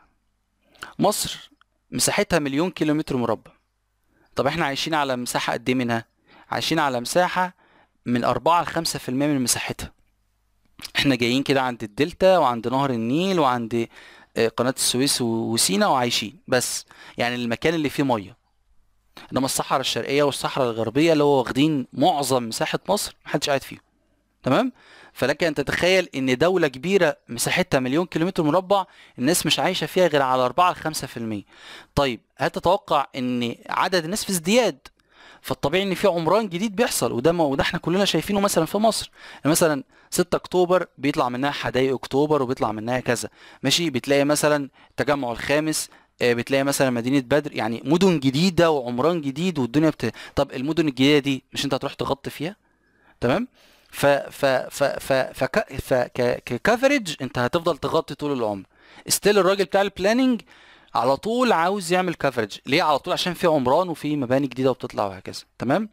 مصر مساحتها مليون كيلومتر مربع طب احنا عايشين على مساحة قد ايه منها عايشين على مساحة من أربعة لخمسة في المية من مساحتها احنا جايين كده عند الدلتا وعند نهر النيل وعند آه، قناة السويس و- وسينا وعايشين بس يعني المكان اللي فيه مية انما الصحراء الشرقية والصحراء الغربية اللي هو واخدين معظم مساحة مصر محدش قاعد فيهم تمام فلك ان تتخيل ان دولة كبيرة مساحتها مليون كيلومتر مربع الناس مش عايشة فيها غير على 4 ل 5% طيب هل تتوقع ان عدد الناس في ازدياد فالطبيعي ان في عمران جديد بيحصل وده ما وده احنا كلنا شايفينه مثلا في مصر يعني مثلا 6 اكتوبر بيطلع منها حدائق اكتوبر وبيطلع منها كذا ماشي بتلاقي مثلا التجمع الخامس آه، بتلاقي مثلا مدينة بدر يعني مدن جديدة وعمران جديد والدنيا بت... طب المدن الجديدة دي مش انت هتروح تغطي فيها تمام ف ف ف ف فك ف ك ككفرج انت هتفضل تغطي طول العمر ستيل الراجل بتاع البلاننج على طول عاوز يعمل كفرج ليه على طول عشان في عمران وفي مباني جديده وبتطلع وهكذا تمام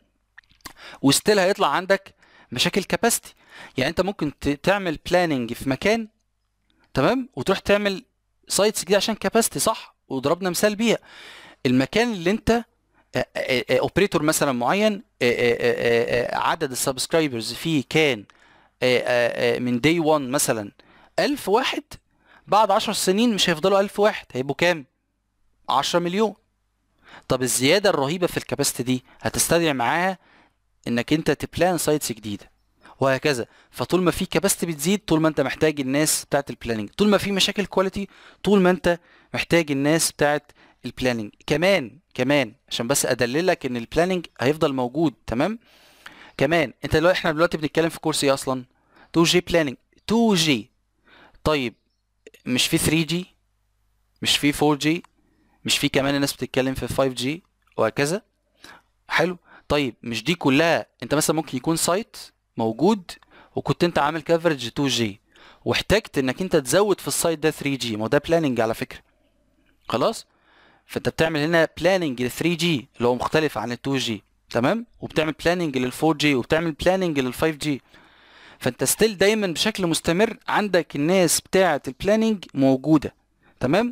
وستيل هيطلع عندك مشاكل كاباسيتي يعني انت ممكن ت- تعمل بلاننج في مكان تمام وتروح تعمل سايتس جديده عشان كاباسيتي صح وضربنا مثال بيها المكان اللي انت اوبريتور مثلا معين آه، آه، آه، آه، عدد السبسكرايبرز فيه كان آه، آه، آه، من دي 1 مثلا 1000 واحد بعد 10 سنين مش هيفضلوا 1000 واحد هيبقوا كام 10 مليون طب الزياده الرهيبه في الكباستي دي هتستدعي معاها انك انت تبلان سايتس جديده وهكذا فطول ما في كباستي بتزيد طول ما انت محتاج الناس بتاعت البلاننج طول ما في مشاكل كواليتي طول ما انت محتاج الناس بتاعت البلاننج كمان كمان عشان بس ادللك ان البلاننج هيفضل موجود تمام كمان انت دلوقتي احنا دلوقتي بنتكلم في كورس ايه اصلا 2 جي بلاننج 2 جي طيب مش في 3 جي مش في 4 جي مش في كمان الناس بتتكلم في 5 جي وهكذا حلو طيب مش دي كلها انت مثلا ممكن يكون سايت موجود وكنت انت عامل كفرج 2 جي واحتجت انك انت تزود في السايت ده 3 جي ما هو ده بلاننج على فكره خلاص فانت بتعمل هنا بلاننج لل 3 جي اللي هو مختلف عن ال 2 جي تمام وبتعمل بلاننج لل 4 جي وبتعمل بلاننج لل 5 جي فانت ستيل دايما بشكل مستمر عندك الناس بتاعه البلاننج موجوده تمام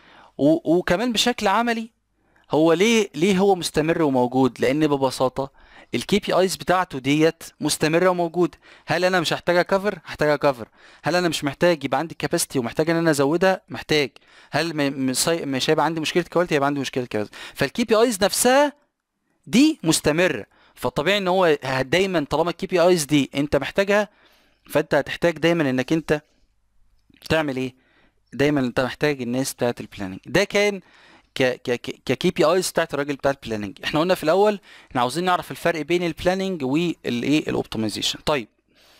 و- وكمان بشكل عملي هو ليه ليه هو مستمر وموجود لان ببساطه الكي بي ايز بتاعته ديت مستمره وموجوده هل انا مش هحتاجها كفر هحتاجها كفر هل انا مش محتاج يبقى عندي كاباسيتي ومحتاج ان انا ازودها محتاج هل م- مش هي- مش هيبقى عندي مشكله كواليتي هيبقى عندي مشكله كواليتي فالكي بي ايز نفسها دي مستمره فطبيعي ان هو دايما طالما الكي بي ايز دي انت محتاجها فانت هتحتاج دايما انك انت تعمل ايه دايما انت محتاج الناس بتاعت البلاننج ده كان ك ك ككي بي ايز بتاعت الراجل بتاع البلاننج احنا قلنا في الاول احنا عاوزين نعرف الفرق بين البلاننج والايه الاوبتمايزيشن طيب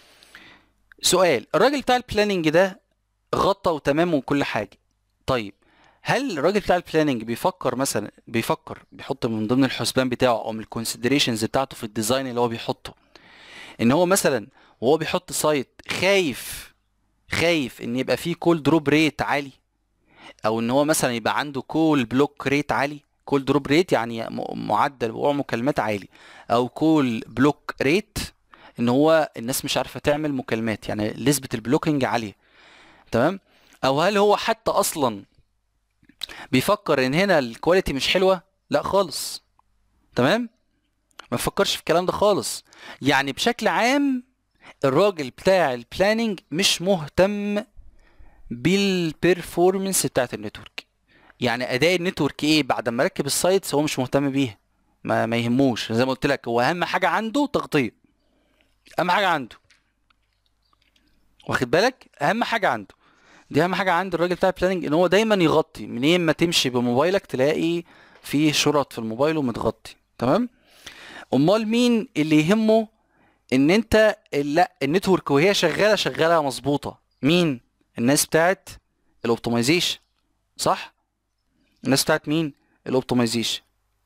سؤال الراجل بتاع البلاننج ده غطى وتمام وكل حاجه طيب هل الراجل بتاع البلاننج بيفكر مثلا بيفكر بيحط من ضمن الحسبان بتاعه او من الكونسيدريشنز بتاعته في الديزاين اللي هو بيحطه ان هو مثلا وهو بيحط سايت خايف خايف ان يبقى فيه كول دروب ريت عالي او ان هو مثلا يبقى عنده كول بلوك ريت عالي كول دروب ريت يعني م- معدل وقوع مكالمات عالي او كول بلوك ريت ان هو الناس مش عارفه تعمل مكالمات يعني نسبه البلوكينج عاليه تمام او هل هو حتى اصلا بيفكر ان هنا الكواليتي مش حلوه لا خالص تمام ما بفكرش في الكلام ده خالص يعني بشكل عام الراجل بتاع البلاننج مش مهتم بالبرفورمانس بتاعت النتورك يعني اداء النتورك ايه بعد ما ركب السايتس هو مش مهتم بيها ما, ما يهموش زي ما قلت لك هو اهم حاجه عنده تغطيه اهم حاجه عنده واخد بالك اهم حاجه عنده دي اهم حاجه عند الراجل بتاع البلاننج ان هو دايما يغطي منين ما تمشي بموبايلك تلاقي في شرط في الموبايل ومتغطي تمام امال مين اللي يهمه ان انت لا النتورك وهي شغاله شغاله مظبوطه مين الناس بتاعت الاوبتمايزيشن صح الناس بتاعت مين الاوبتمايزيشن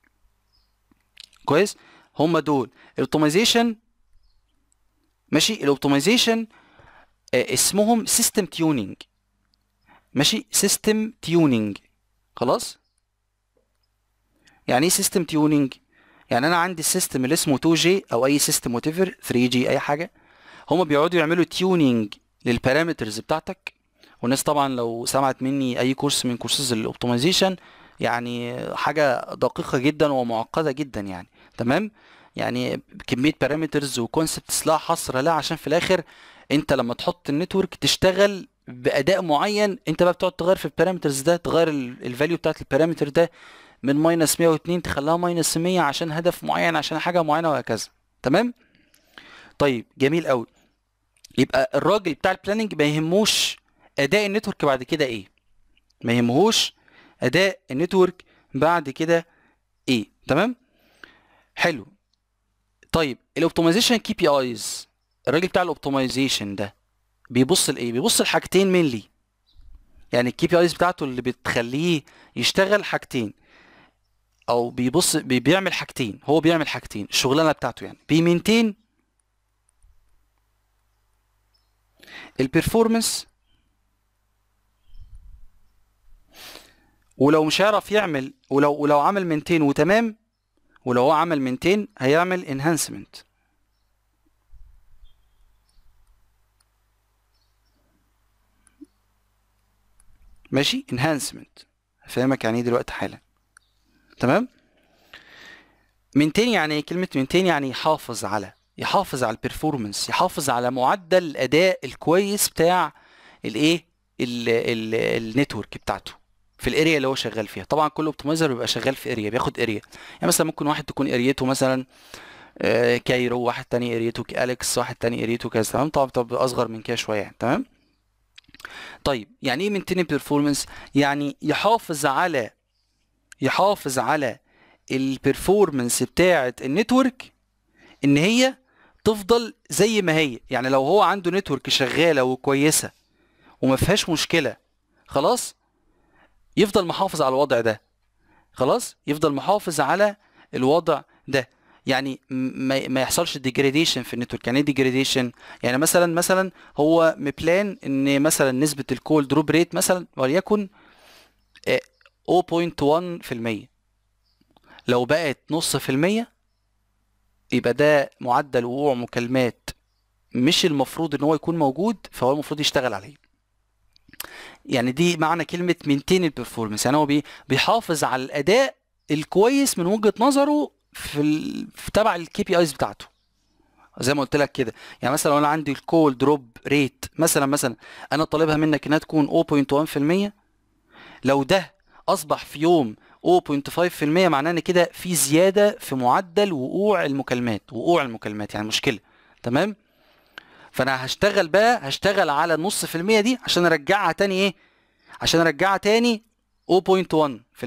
كويس هم دول الاوبتمايزيشن ماشي الاوبتمايزيشن اسمهم سيستم تيونينج ماشي سيستم تيونينج خلاص يعني ايه سيستم تيونينج يعني انا عندي السيستم اللي اسمه 2 جي او اي سيستم وات ايفر 3 جي اي حاجه هما بيقعدوا يعملوا تيونينج للبارامترز بتاعتك والناس طبعا لو سمعت مني اي كورس من كورسز الاوبتمايزيشن يعني حاجه دقيقه جدا ومعقده جدا يعني تمام يعني كميه بارامترز وكونسبتس لا حصر لها عشان في الاخر انت لما تحط النتورك تشتغل باداء معين انت بقى بتقعد تغير في البارامترز ده تغير الفاليو بتاعت البارامتر ده من ماينس 102 تخليها ماينس 100 عشان هدف معين عشان حاجه معينه وهكذا تمام طيب جميل قوي يبقى الراجل بتاع البلاننج ما يهموش اداء النتورك بعد كده ايه ما يهمهوش اداء النتورك بعد كده ايه تمام حلو طيب الاوبتمايزيشن كي بي ايز الراجل بتاع الاوبتمايزيشن ده بيبص لايه بيبص لحاجتين مينلي يعني الكي بي ايز بتاعته اللي بتخليه يشتغل حاجتين او بيبص بي- بيعمل حاجتين هو بيعمل حاجتين الشغلانه بتاعته يعني بيمينتين البرفورمانس ولو مش هيعرف يعمل ولو ولو عمل منتين وتمام ولو هو عمل منتين هيعمل انهانسمنت ماشي انهانسمنت هفهمك يعني ايه دلوقتي حالا تمام منتين يعني ايه كلمة منتين يعني يحافظ على يحافظ على البرفورمانس يحافظ على معدل الاداء الكويس بتاع الايه ال- ال- النتورك بتاعته في الاريا اللي هو شغال فيها طبعا كل اوبتمايزر بيبقى شغال في اريا بياخد اريا يعني مثلا ممكن واحد تكون اريته مثلا آه، كايرو واحد تاني اريته اليكس واحد تاني اريته كذا تمام طبعا طب اصغر من كده شويه يعني تمام طيب يعني ايه مينتين بيرفورمانس يعني يحافظ على يحافظ على البرفورمانس بتاعه النتورك ان هي تفضل زي ما هي يعني لو هو عنده نتورك شغاله وكويسه وما فيهاش مشكله خلاص يفضل محافظ على الوضع ده خلاص يفضل محافظ على الوضع ده يعني م- ما ما يحصلش ديجريديشن في النتورك يعني ايه ديجريديشن يعني مثلا مثلا هو مبلان ان مثلا نسبه الكول دروب ريت مثلا وليكن آه، 0.1% لو بقت نص في المية يبقى ده معدل وقوع مكالمات مش المفروض ان هو يكون موجود فهو المفروض يشتغل عليه يعني دي معنى كلمة مينتين البرفورمانس يعني هو بي بيحافظ على الأداء الكويس من وجهة نظره في, ال... في تبع الكي بي ايز بتاعته زي ما قلت لك كده يعني مثلا لو انا عندي الكول دروب ريت مثلا مثلا انا طالبها منك انها تكون 0.1% لو ده اصبح في يوم 0.5% معناه ان كده في زياده في معدل وقوع المكالمات وقوع المكالمات يعني مشكله تمام فانا هشتغل بقى هشتغل على النص في المية دي عشان ارجعها تاني ايه عشان ارجعها تاني 0.1%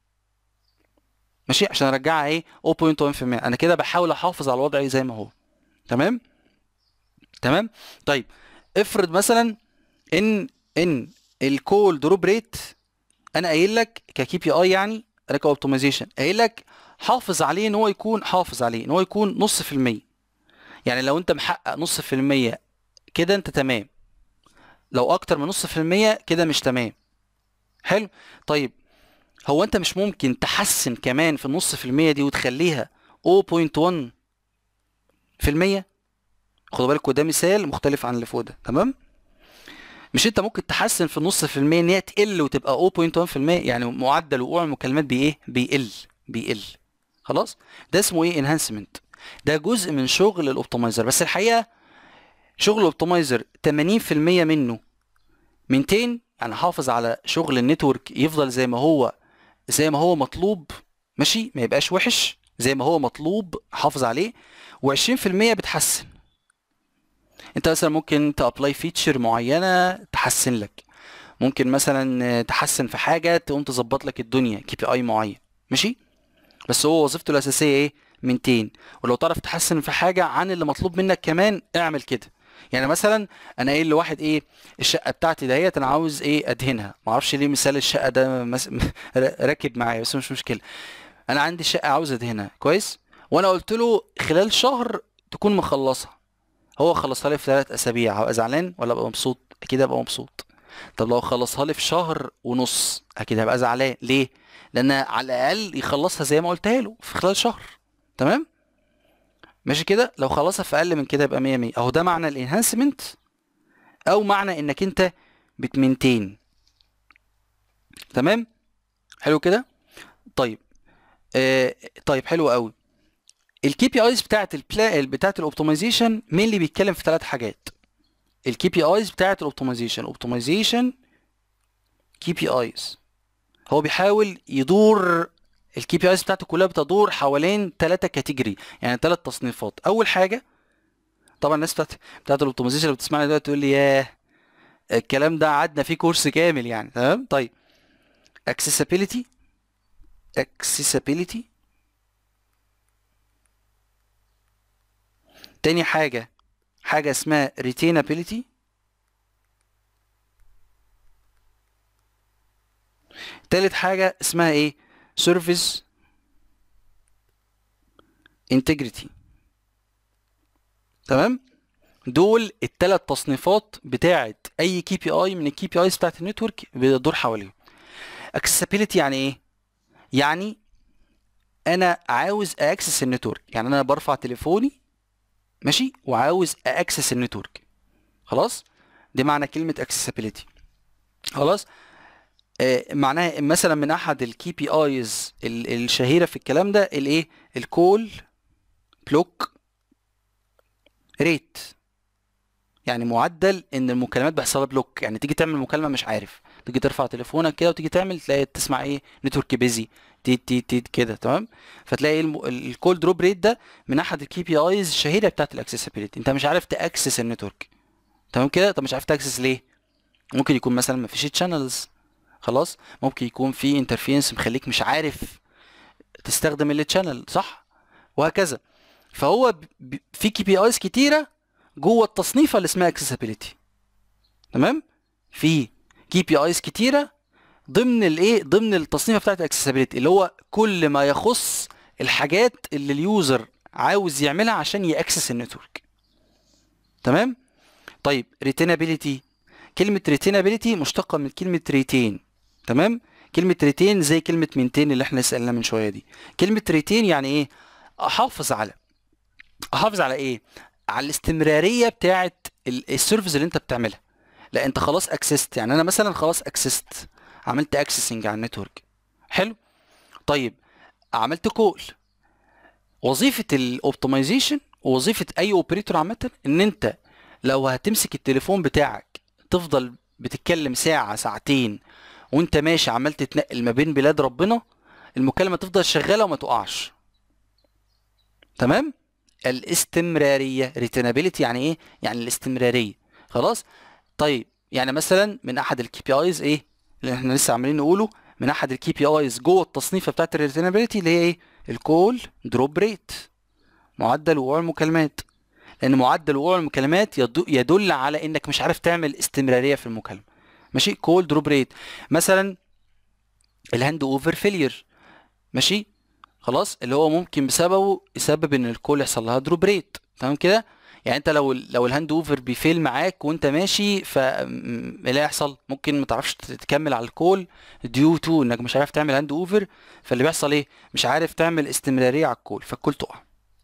ماشي عشان ارجعها ايه 0.1% انا كده بحاول احافظ على وضعي زي ما هو تمام تمام طيب افرض مثلا ان ان الكول دروب ريت انا قايل لك ككي بي اي يعني انا كاوبتمايزيشن قايل لك حافظ عليه ان هو يكون حافظ عليه ان هو يكون نص في المية يعني لو انت محقق نص في المية كده انت تمام لو اكتر من نص في المية كده مش تمام حلو طيب هو انت مش ممكن تحسن كمان في النص في المية دي وتخليها 0.1 في المية خدوا بالكوا ده مثال مختلف عن اللي فوق ده تمام مش انت ممكن تحسن في النص في المية ان هي تقل وتبقى 0.1% يعني معدل وقوع المكالمات بايه بيقل بيقل خلاص ده اسمه ايه انهانسمنت ده جزء من شغل الاوبتمايزر بس الحقيقه شغل الاوبتمايزر 80% منه مينتين يعني احافظ على شغل النتورك يفضل زي ما هو زي ما هو مطلوب ماشي ما يبقاش وحش زي ما هو مطلوب حافظ عليه و20% بتحسن انت مثلا ممكن تابلاي فيتشر معينه تحسن لك ممكن مثلا تحسن في حاجه تقوم تظبط لك الدنيا كي بي اي معين ماشي بس هو وظيفته الاساسيه ايه منتين ولو تعرف تحسن في حاجه عن اللي مطلوب منك كمان اعمل كده يعني مثلا انا قايل لواحد ايه الشقه بتاعتي دهيت انا عاوز ايه ادهنها ما اعرفش ليه مثال الشقه ده مس... راكب معايا بس مش مشكله انا عندي شقه عاوز ادهنها كويس وانا قلت له خلال شهر تكون مخلصها هو خلصها لي في ثلاث اسابيع هبقى زعلان ولا ابقى مبسوط اكيد هبقى مبسوط طب لو خلصها لي في شهر ونص اكيد هبقى زعلان ليه لان على الاقل يخلصها زي ما قلتها له في خلال شهر تمام ماشي كده لو خلصها في اقل من كده يبقى 100 100 اهو ده معنى الانهانسمنت او معنى انك انت بتمنتين تمام حلو كده طيب آه طيب حلو قوي الكي بي ايز بتاعت البلا بتاعت الاوبتمايزيشن مين اللي بيتكلم في ثلاث حاجات الكي بي ايز بتاعت الاوبتمايزيشن اوبتمايزيشن كي بي ايز هو بيحاول يدور الكي بي ايز بتاعته كلها بتدور حوالين ثلاثة كاتيجوري يعني ثلاث تصنيفات اول حاجه طبعا الناس بتاعت بتاعت الاوبتمايزيشن اللي بتسمعني دلوقتي تقول لي ياه الكلام ده قعدنا فيه كورس كامل يعني تمام طيب accessibility accessibility تاني حاجة حاجة اسمها retainability تالت حاجة اسمها ايه service integrity تمام دول التلات تصنيفات بتاعت اي كي بي اي من الكي بي ايز بتاعت النتورك بتدور حواليهم accessibility يعني ايه يعني انا عاوز اكسس النتورك يعني انا برفع تليفوني ماشي وعاوز اكسس النتورك خلاص دي معنى كلمة accessibility خلاص آه معناها مثلا من احد الكي بي ايز الشهيرة في الكلام ده الايه الكول بلوك ريت يعني معدل ان المكالمات بيحصل لها بلوك يعني تيجي تعمل مكالمه مش عارف تيجي ترفع تليفونك كده وتيجي تعمل تلاقي تسمع ايه نتورك بيزي تيت تيت تيت كده تمام فتلاقي الكول دروب ريت ده من احد الكي بي ايز الشهيره بتاعت الاكسسبيليتي انت مش عارف تاكسس النتورك تمام كده طب مش عارف تاكسس ليه ممكن يكون مثلا مفيش تشانلز خلاص ممكن يكون في انترفيرنس مخليك مش عارف تستخدم التشانل صح وهكذا فهو في كي بي ايز كتيره جوه التصنيفه اللي اسمها accessibility تمام في كي بي ايز كتيره ضمن الايه ضمن التصنيفه بتاعت accessibility اللي هو كل ما يخص الحاجات اللي اليوزر عاوز يعملها عشان ياكسس النتورك تمام طيب retainability كلمه retainability مشتقه من كلمه retain تمام كلمه retain زي كلمه maintain اللي احنا سالنا من شويه دي كلمه retain يعني ايه احافظ على احافظ على ايه على الاستمراريه بتاعه السيرفيس اللي انت بتعملها لا انت خلاص اكسست يعني انا مثلا خلاص اكسست عملت اكسسنج على النتورك حلو طيب عملت كول وظيفه الاوبتمايزيشن ووظيفه اي اوبريتور عامه ان انت لو هتمسك التليفون بتاعك تفضل بتتكلم ساعه ساعتين وانت ماشي عمال تتنقل ما بين بلاد ربنا المكالمه تفضل شغاله وما تقعش تمام الاستمراريه ريتينابيلتي يعني ايه يعني الاستمراريه خلاص طيب يعني مثلا من احد الكي بي ايز ايه اللي احنا لسه عمالين نقوله من احد الكي بي ايز جوه التصنيفه بتاعت الريتينابيلتي اللي هي ايه الكول دروب ريت معدل وقوع المكالمات لان معدل وقوع المكالمات يدل على انك مش عارف تعمل استمراريه في المكالمه ماشي كول دروب ريت مثلا الهاند اوفر فيلير ماشي خلاص اللي هو ممكن بسببه يسبب ان الكول يحصل لها دروب ريت تمام كده يعني انت لو لو الهاند اوفر بيفيل معاك وانت ماشي ف ايه اللي هيحصل ممكن ما تعرفش تكمل على الكول ديو تو انك مش عارف تعمل هاند اوفر فاللي بيحصل ايه مش عارف تعمل استمراريه على الكول فالكول تقع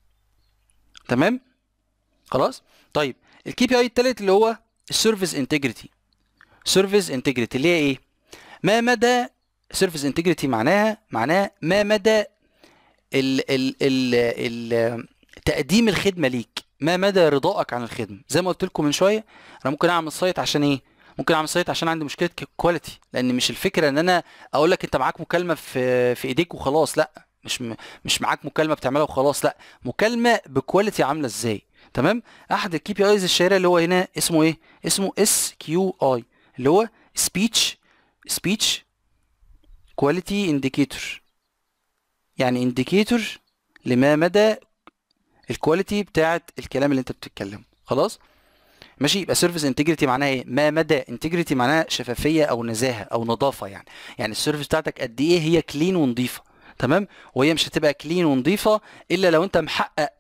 تمام خلاص طيب الكي بي اي التالت اللي هو السيرفيس انتجريتي سيرفيس انتجريتي اللي هي ايه ما مدى سيرفيس انتجريتي معناها معناها ما مدى ال ال ال ال تقديم الخدمه ليك ما مدى رضائك عن الخدمه زي ما قلت لكم من شويه انا ممكن اعمل سايت عشان ايه ممكن اعمل سايت عشان عندي مشكله كواليتي لان مش الفكره ان انا اقول لك انت معاك مكالمه في في ايديك وخلاص لا مش م... مش معاك مكالمه بتعملها وخلاص لا مكالمه بكواليتي عامله ازاي تمام احد الكي بي ايز الشهيره اللي هو هنا اسمه ايه اسمه اس كيو اي اللي هو سبيتش سبيتش كواليتي انديكيتور يعني انديكيتور لما مدى الكواليتي بتاعت الكلام اللي انت بتتكلمه خلاص ماشي يبقى سيرفيس انتجريتي معناها ايه ما مدى انتجريتي معناها شفافيه او نزاهه او نظافه يعني يعني السيرفيس بتاعتك قد ايه هي كلين ونظيفه تمام وهي مش هتبقى كلين ونظيفه الا لو انت محقق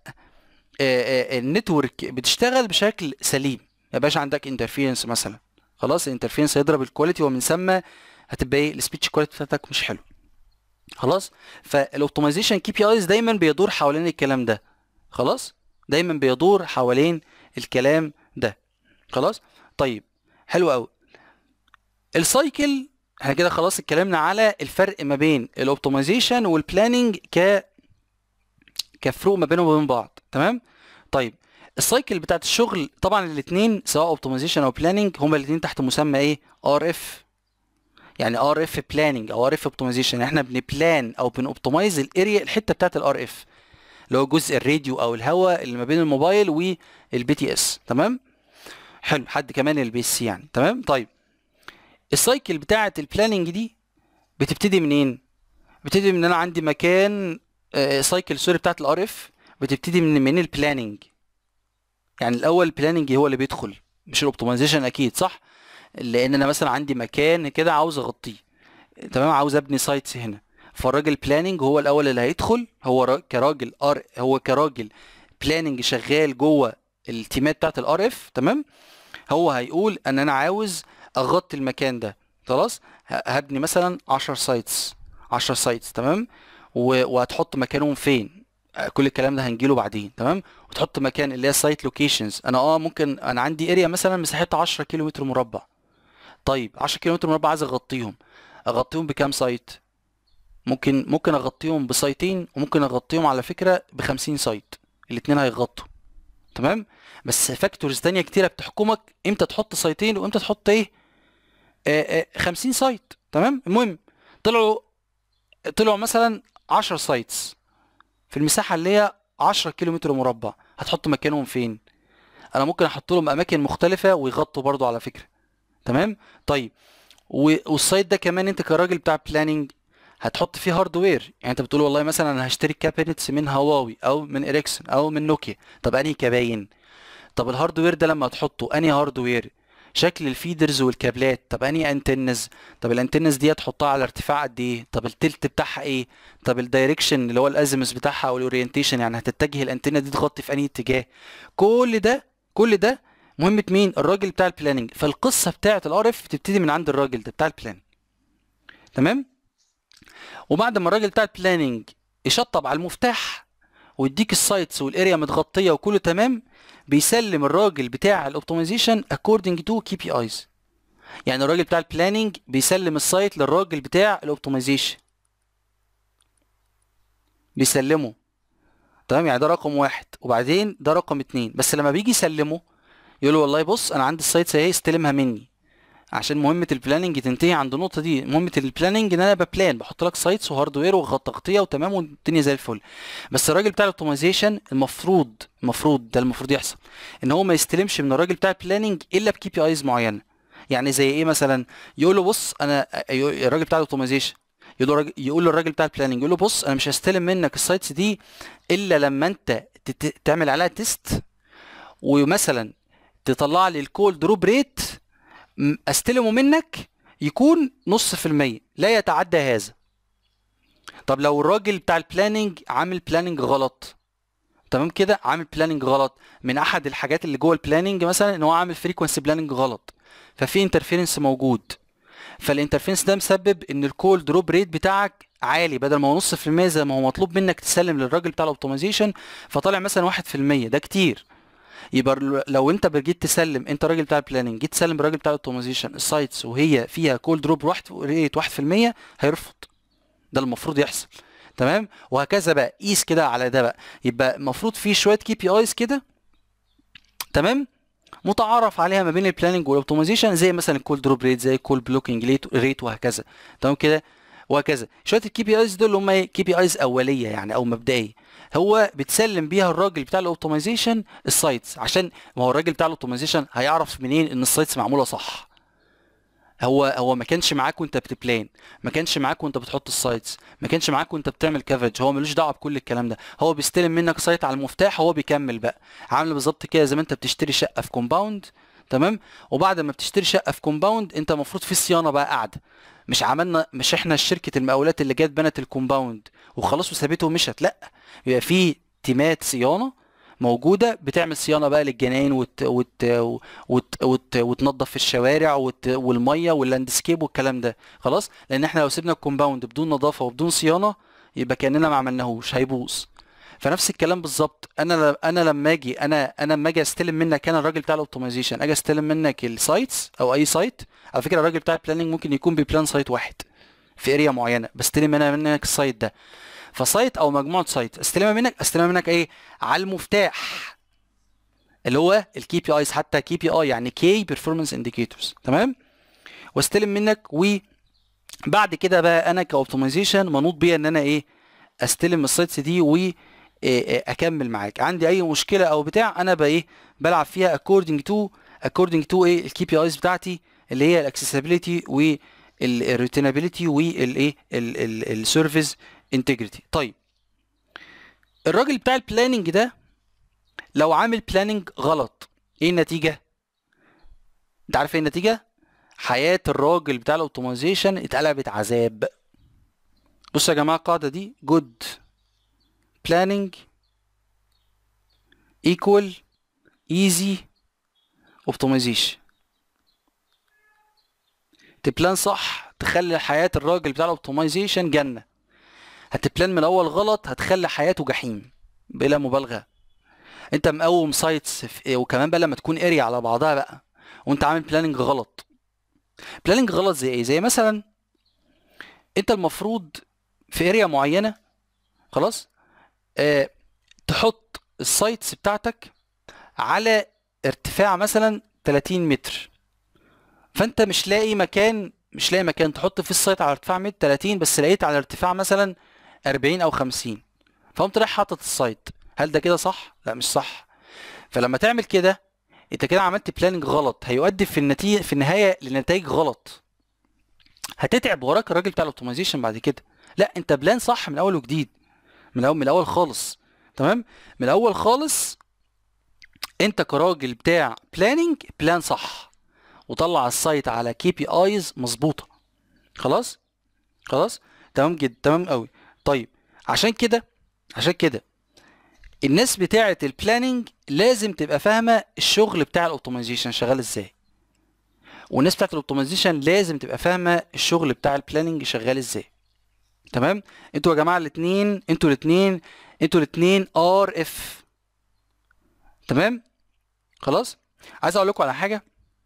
النتورك بتشتغل بشكل سليم ما يبقاش عندك انترفيرنس مثلا خلاص الانترفيرنس هيضرب الكواليتي ومن ثم هتبقى ايه السبيتش كواليتي بتاعتك مش حلو خلاص فالاوبتمايزيشن كي بي ايز دايما بيدور حوالين الكلام ده خلاص دايما بيدور حوالين الكلام ده خلاص طيب حلو قوي السايكل احنا كده خلاص اتكلمنا على الفرق ما بين الاوبتمايزيشن والبلاننج ك كفروق ما بينهم وبين بعض تمام طيب السايكل بتاعت الشغل طبعا الاثنين سواء اوبتمايزيشن او بلاننج هما الاثنين تحت مسمى ايه ار اف يعني ار اف بلاننج او ار اف اوبتمايزيشن احنا بنبلان او بنوبتمايز الاريا الحته بتاعت الار اف اللي هو جزء الراديو او الهواء اللي ما بين الموبايل والبي تي اس تمام حلو حد كمان البي اس سي يعني تمام طيب السايكل بتاعه البلاننج دي بتبتدي منين بتبتدي من ان انا عندي مكان سايكل سوري بتاعه الار اف بتبتدي من من البلاننج يعني الاول البلاننج هو اللي بيدخل مش الاوبتمايزيشن اكيد صح لان انا مثلا عندي مكان كده عاوز اغطيه تمام عاوز ابني سايتس هنا فالراجل بلاننج هو الاول اللي هيدخل هو كراجل ار هو كراجل بلاننج شغال جوه التيمات بتاعت الار اف تمام هو هيقول ان انا عاوز اغطي المكان ده خلاص هبني مثلا 10 سايتس 10 سايتس تمام وهتحط مكانهم فين كل الكلام ده هنجيله بعدين تمام وتحط مكان اللي هي سايت لوكيشنز انا اه ممكن انا عندي اريا مثلا مساحتها 10 كيلو متر مربع طيب 10 كيلو متر مربع عايز اغطيهم اغطيهم بكام سايت ممكن ممكن اغطيهم بسايتين وممكن اغطيهم على فكره ب 50 سايت الاثنين هيغطوا تمام بس فاكتورز تانية كتيره بتحكمك امتى تحط سايتين وامتى تحط ايه آآ آآ 50 سايت تمام المهم طلعوا طلعوا مثلا 10 سايتس في المساحه اللي هي 10 كيلو متر مربع هتحط مكانهم فين انا ممكن احط لهم اماكن مختلفه ويغطوا برضو على فكره تمام طيب والسايت ده كمان انت كراجل بتاع بلاننج هتحط فيه هاردوير يعني انت بتقول والله مثلا انا هشتري كابينتس من هواوي او من اريكسون او من نوكيا طب انهي كباين طب الهاردوير ده لما تحطه انهي هاردوير شكل الفيدرز والكابلات طب انهي انتنز طب الانتنز دي هتحطها على ارتفاع قد ايه طب التلت بتاعها ايه طب الدايركشن اللي هو الازمس بتاعها او الاورينتيشن يعني هتتجه الانتنه دي تغطي في انهي اتجاه كل ده كل ده مهمه مين الراجل بتاع البلاننج فالقصه بتاعه الار اف بتبتدي من عند الراجل ده بتاع البلان تمام وبعد ما الراجل بتاع البلاننج يشطب على المفتاح ويديك السايتس والاريا متغطيه وكله تمام بيسلم الراجل بتاع الاوبتمايزيشن according to KPIs يعني الراجل بتاع البلاننج بيسلم السايت للراجل بتاع الاوبتمايزيشن بيسلمه تمام يعني ده رقم واحد وبعدين ده رقم اتنين بس لما بيجي يسلمه يقول له والله بص انا عندي السايتس اهي استلمها مني عشان مهمه البلاننج تنتهي عند النقطه دي مهمه البلاننج ان انا ببلان بحط لك سايتس وهاردوير وتغطيه وتمام والدنيا زي الفل بس الراجل بتاع الاوتومايزيشن المفروض المفروض ده المفروض يحصل ان هو ما يستلمش من الراجل بتاع البلاننج الا بكي بي ايز معينه يعني زي ايه مثلا يقول له بص انا الراجل بتاع الاوتومايزيشن يقول له يقول له الراجل بتاع البلاننج يقول له بص انا مش هستلم منك السايتس دي الا لما انت تعمل عليها تيست ومثلا تطلع لي الكول دروب ريت استلمه منك يكون نص في المية لا يتعدى هذا طب لو الراجل بتاع البلاننج عامل بلاننج غلط تمام كده عامل بلاننج غلط من احد الحاجات اللي جوه البلاننج مثلا ان هو عامل فريكونسي بلاننج غلط ففي انترفيرنس موجود فالانترفيرنس ده مسبب ان الكول دروب ريت بتاعك عالي بدل ما هو نص في المية زي ما هو مطلوب منك تسلم للراجل بتاع الاوبتمايزيشن فطالع مثلا واحد في المية ده كتير يبقى لو انت جيت تسلم انت راجل بتاع البلاننج جيت تسلم الراجل بتاع الاوتومايزيشن السايتس وهي فيها كول دروب واحد ريت 1% هيرفض ده المفروض يحصل تمام وهكذا بقى قيس كده على ده بقى يبقى المفروض في شويه كي بي ايز كده تمام متعارف عليها ما بين البلاننج والاوبتمايزيشن زي مثلا الكول دروب ريت زي الكول بلوكينج ريت وهكذا تمام كده وهكذا شويه الكي بي ايز دول اللي هم كي بي ايز اوليه يعني او مبدئيه هو بتسلم بيها الراجل بتاع الاوبتمايزيشن السايتس عشان ما هو الراجل بتاع الاوبتمايزيشن هيعرف منين ان السايتس معموله صح هو هو ما كانش معاك وانت بتبلان ما كانش معاك وانت بتحط السايتس ما كانش معاك وانت بتعمل كافج هو ملوش دعوه بكل الكلام ده هو بيستلم منك سايت على المفتاح وهو بيكمل بقى عامل بالظبط كده زي ما انت بتشتري شقه في كومباوند تمام وبعد ما بتشتري شقه في كومباوند انت المفروض في صيانه بقى قاعده مش عملنا مش احنا شركه المقاولات اللي جت بنت الكومباوند وخلاص وسابته ومشت لا بيبقى في تيمات صيانه موجوده بتعمل صيانه بقى للجناين وت... وت... وت... وت... وتنظف في الشوارع وت... والميه واللاندسكيب والكلام ده خلاص لان احنا لو سيبنا الكومباوند بدون نظافه وبدون صيانه يبقى كاننا ما عملناهوش هيبوظ فنفس الكلام بالظبط انا ل... انا لما اجي انا انا لما اجي استلم منك انا الراجل بتاع الاوبتمايزيشن اجي استلم منك السايتس او اي سايت على فكره الراجل بتاع البلاننج ممكن يكون بيبلان سايت واحد في اريا معينه بستلم انا منك السايت ده فسايت او مجموعه سايت استلمها منك استلمها منك ايه على المفتاح اللي هو الكي بي ايز حتى كي بي اي يعني كي بيرفورمانس انديكيتورز تمام واستلم منك وبعد كده بقى انا كاوبتمايزيشن منوط بيا ان انا ايه استلم السايتس دي و اكمل معاك عندي اي مشكله او بتاع انا بقى ايه بلعب فيها according to according to ايه الكي بي ايز بتاعتي اللي هي الاكسسبيليتي والريتينابيلتي والايه السيرفيس انتجريتي طيب الراجل بتاع البلاننج ده لو عامل بلاننج غلط ايه النتيجه انت عارف ايه النتيجه حياه الراجل بتاع الاوتومايزيشن اتقلبت عذاب بصوا يا جماعه القاعده دي جود planning equal easy optimization تبلان صح تخلي حياة الراجل بتاع الاوبتمايزيشن جنة هتبلان من الاول غلط هتخلي حياته جحيم بلا مبالغة انت مقوم سايتس وكمان بقى لما تكون اريا على بعضها بقى وانت عامل بلاننج غلط بلاننج غلط زي ايه زي مثلا انت المفروض في اريا معينة خلاص اه تحط السايتس بتاعتك على ارتفاع مثلا 30 متر فانت مش لاقي مكان مش لاقي مكان تحط فيه السايت على ارتفاع متر 30 بس لقيت على ارتفاع مثلا 40 او 50 فقمت رايح حاطط السايت هل ده كده صح لا مش صح فلما تعمل كده انت كده عملت بلاننج غلط هيؤدي في النتيجه في النهايه لنتائج غلط هتتعب وراك الراجل بتاع الاوبتمايزيشن بعد كده لا انت بلان صح من اول وجديد من الاول من الاول خالص تمام من الاول خالص انت كراجل بتاع بلاننج بلان صح وطلع السايت على كي بي ايز مظبوطه خلاص خلاص تمام جدا تمام قوي طيب عشان كده عشان كده الناس بتاعه البلاننج لازم تبقى فاهمه الشغل بتاع الاوبتمايزيشن شغال ازاي والناس بتاعه الاوبتمايزيشن لازم تبقى فاهمه الشغل بتاع البلاننج شغال ازاي تمام انتوا يا جماعه الاثنين انتوا الاثنين انتوا الاثنين ار اف تمام خلاص عايز اقول لكم على حاجه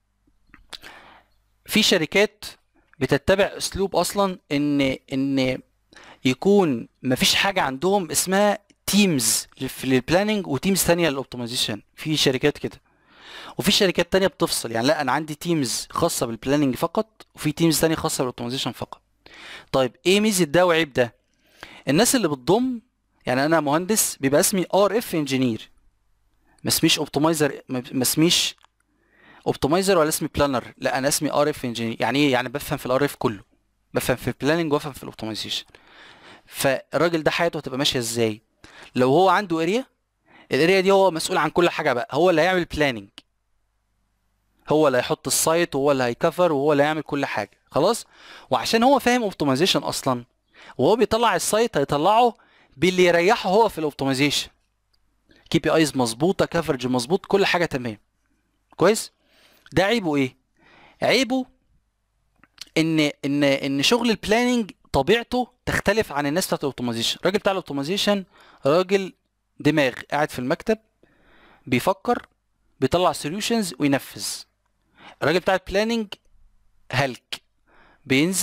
في شركات بتتبع اسلوب اصلا ان ان يكون مفيش حاجه عندهم اسمها تيمز للبلاننج وتيمز ثانيه للاوبتمايزيشن في شركات كده وفي شركات تانية بتفصل يعني لا انا عندي تيمز خاصه بالبلاننج فقط وفي تيمز تانية خاصه بالاوبتمايزيشن فقط طيب ايه ميزه ده وعيب ده الناس اللي بتضم يعني انا مهندس بيبقى اسمي ار اف انجينير ما اسميش اوبتمايزر ما اسميش اوبتمايزر ولا اسمي بلانر لا انا اسمي ار اف انجينير يعني ايه يعني بفهم في الار اف كله بفهم في البلاننج وافهم في الاوبتمايزيشن فالراجل ده حياته هتبقى ماشيه ازاي لو هو عنده اريا الاريا دي هو مسؤول عن كل حاجه بقى هو اللي هيعمل بلاننج هو اللي هيحط السايت وهو اللي هيكفر وهو اللي هيعمل كل حاجه خلاص وعشان هو فاهم اوبتمايزيشن اصلا وهو بيطلع السايت هيطلعه باللي يريحه هو في الاوبتمايزيشن كي بي ايز مظبوطه كفرج مظبوط كل حاجه تمام كويس ده عيبه ايه عيبه ان ان ان شغل البلاننج طبيعته تختلف عن الناس بتاعت الاوبتمايزيشن الراجل بتاع الاوبتمايزيشن راجل دماغ قاعد في المكتب بيفكر بيطلع سوليوشنز وينفذ الراجل بتاع البلاننج هلك بينزل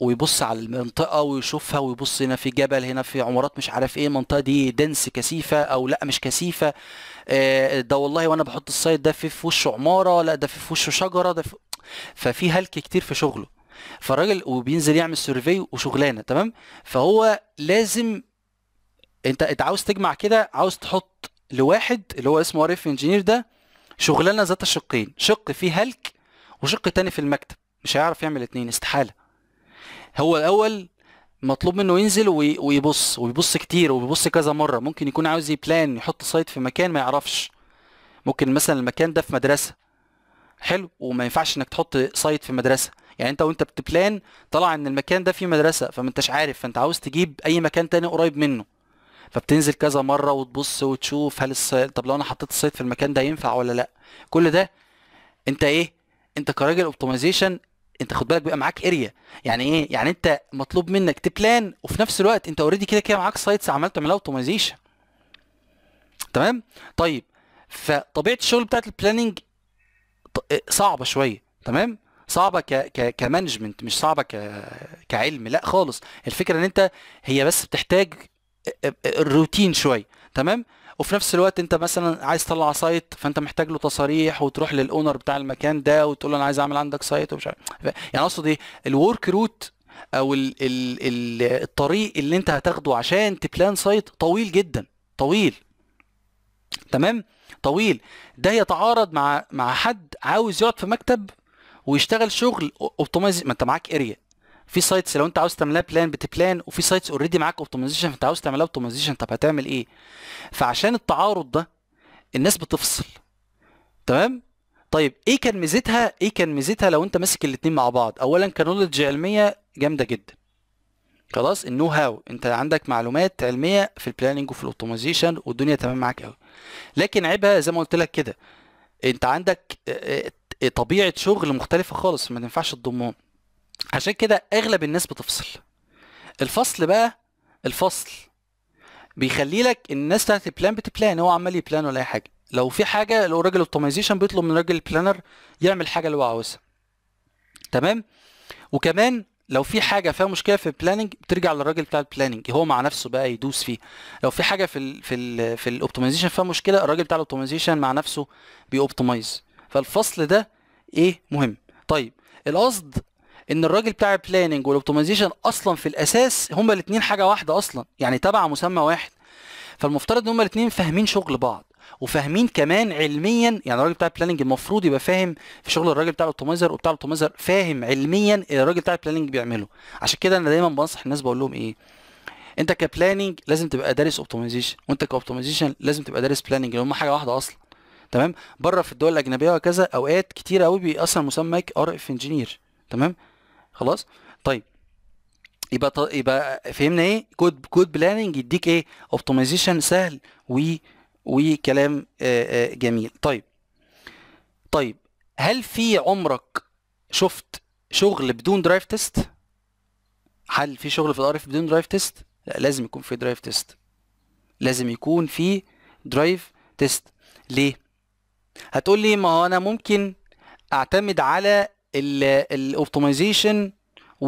ويبص على المنطقه ويشوفها ويبص هنا في جبل هنا في عمارات مش عارف ايه المنطقه دي دنس كثيفه او لا مش كثيفه آه، ده والله وانا بحط السايت ده في في وشه عماره لا ده في في وشه شجره ده في ففي هلك كتير في شغله فالراجل وبينزل يعمل سيرفي وشغلانه تمام فهو لازم انت انت عاوز تجمع كده عاوز تحط لواحد اللي هو اسمه ار اف انجينير ده شغلانه ذات الشقين شق فيه هلك وشق تاني في المكتب مش هيعرف يعمل اتنين استحاله هو الاول مطلوب منه ينزل وي- ويبص ويبص كتير وبيبص كذا مره ممكن يكون عاوز يبلان يحط سايت في مكان ما يعرفش ممكن مثلا المكان ده في مدرسه حلو وما ينفعش انك تحط سايت في مدرسه يعني انت وانت بتبلان طلع ان المكان ده فيه مدرسه فما انتش عارف فانت عاوز تجيب اي مكان تاني قريب منه فبتنزل كذا مره وتبص وتشوف هل السايت طب لو انا حطيت السايت في المكان ده ينفع ولا لا كل ده انت ايه انت كراجل اوبتمايزيشن انت خد بالك بيبقى معاك اريا يعني ايه يعني انت مطلوب منك تبلان وفي نفس الوقت انت اوريدي كده كده معاك سايتس عمال تعملها اوبتمايزيشن تمام طيب فطبيعه الشغل بتاعت البلاننج ط- صعبه شويه تمام صعبه ك ك كمانجمنت مش صعبه ك كعلم لا خالص الفكره ان انت هي بس بتحتاج الروتين شويه تمام وفي نفس الوقت انت مثلا عايز تطلع سايت فانت محتاج له تصاريح وتروح للاونر بتاع المكان ده وتقول له انا عايز اعمل عندك سايت ومش عارف يعني اقصد ايه الورك روت او ال ال ال الطريق اللي انت هتاخده عشان تبلان سايت طويل جدا طويل تمام طويل ده يتعارض مع مع حد عاوز يقعد في مكتب ويشتغل شغل اوبتمايز ما انت معاك اريا في سايتس لو انت عاوز تعملها بلان بتبلان وفي سايتس اوريدي معاك اوبتمايزيشن فانت عاوز تعملها اوبتمايزيشن طب هتعمل ايه فعشان التعارض ده الناس بتفصل تمام طيب ايه كان ميزتها ايه كان ميزتها لو انت ماسك الاتنين مع بعض اولا كنولج علميه جامده جدا خلاص النو هاو انت عندك معلومات علميه في البلاننج وفي الاوبتمايزيشن والدنيا تمام معاك قوي لكن عيبها زي ما قلت لك كده انت عندك اه، اه، طبيعه شغل مختلفه خالص ما ينفعش تضمهم عشان كده اغلب الناس بتفصل الفصل بقى الفصل بيخلي لك الناس بتاعت البلان بتبلان هو عمال يبلان ولا اي حاجه لو في حاجه لو راجل اوبتمايزيشن بيطلب من راجل البلانر يعمل حاجه اللي هو عاوزها تمام وكمان لو في حاجه فيها مشكله في البلاننج بترجع للراجل بتاع البلاننج هو مع نفسه بقى يدوس فيه لو في حاجه في ال في ال في الاوبتمايزيشن فيها مشكله الراجل بتاع الاوبتمايزيشن مع نفسه بيوبتمايز فالفصل ده ايه مهم طيب القصد ان الراجل بتاع البلاننج والاوبتمايزيشن اصلا في الاساس هما الاثنين حاجه واحده اصلا يعني تبع مسمى واحد فالمفترض ان هما الاثنين فاهمين شغل بعض وفاهمين كمان علميا يعني الراجل بتاع البلاننج المفروض يبقى فاهم في شغل الراجل بتاع الاوبتمايزر وبتاع الاوبتمايزر فاهم علميا اللي الراجل بتاع البلاننج بيعمله عشان كده انا دايما بنصح الناس بقول لهم ايه انت كبلاننج لازم تبقى دارس اوبتمايزيشن وانت كاوبتمايزيشن لازم تبقى دارس بلاننج اللي هم حاجه واحده اصلا تمام بره في الدول الاجنبيه وكذا اوقات كتير قوي بيأثر مسمى ار اف انجينير تمام خلاص طيب يبقى ط... يبقى فهمنا ايه كود كود بلاننج يديك ايه اوبتمايزيشن سهل و وكلام آه، آه، جميل طيب طيب هل في عمرك شفت شغل بدون درايف تيست هل في شغل في الار اف بدون درايف تيست لا لازم يكون في درايف تيست لازم يكون في درايف تيست ليه هتقول لي ما هو انا ممكن اعتمد على الاوبتمايزيشن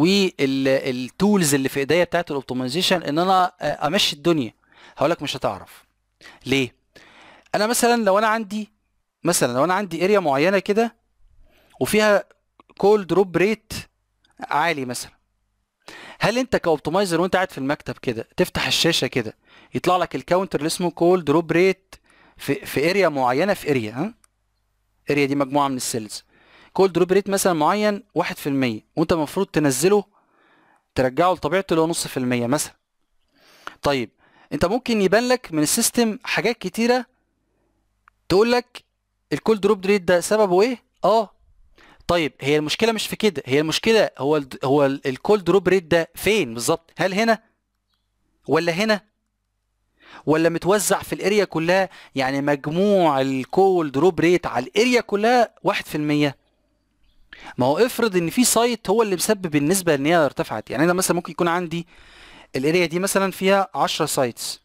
والتولز اللي في ايديا بتاعت الاوبتمايزيشن ان انا آه، امشي الدنيا هقول لك مش هتعرف ليه انا مثلا لو انا عندي مثلا لو انا عندي اريا معينه كده وفيها كول دروب ريت عالي مثلا هل انت كاوبتمايزر وانت قاعد في المكتب كده تفتح الشاشه كده يطلع لك الكاونتر اللي اسمه كول دروب ريت في في اريا معينه في اريا ها اريا دي مجموعه من السيلز كول دروب ريت مثلا معين 1% وانت المفروض تنزله ترجعه لطبيعته اللي هو نص في المية مثلا طيب انت ممكن يبان لك من السيستم حاجات كتيره تقول لك الكول دروب ريت ده سببه ايه اه طيب هي المشكله مش في كده هي المشكله هو ال هو الكول دروب ريت ده فين بالظبط هل هنا ولا هنا ولا متوزع في الاريا كلها يعني مجموع الكول دروب ريت على الاريا كلها واحد في المية ما هو افرض ان في سايت هو اللي مسبب النسبة ان هي ارتفعت يعني انا مثلا ممكن يكون عندي الاريا دي مثلا فيها 10 سايتس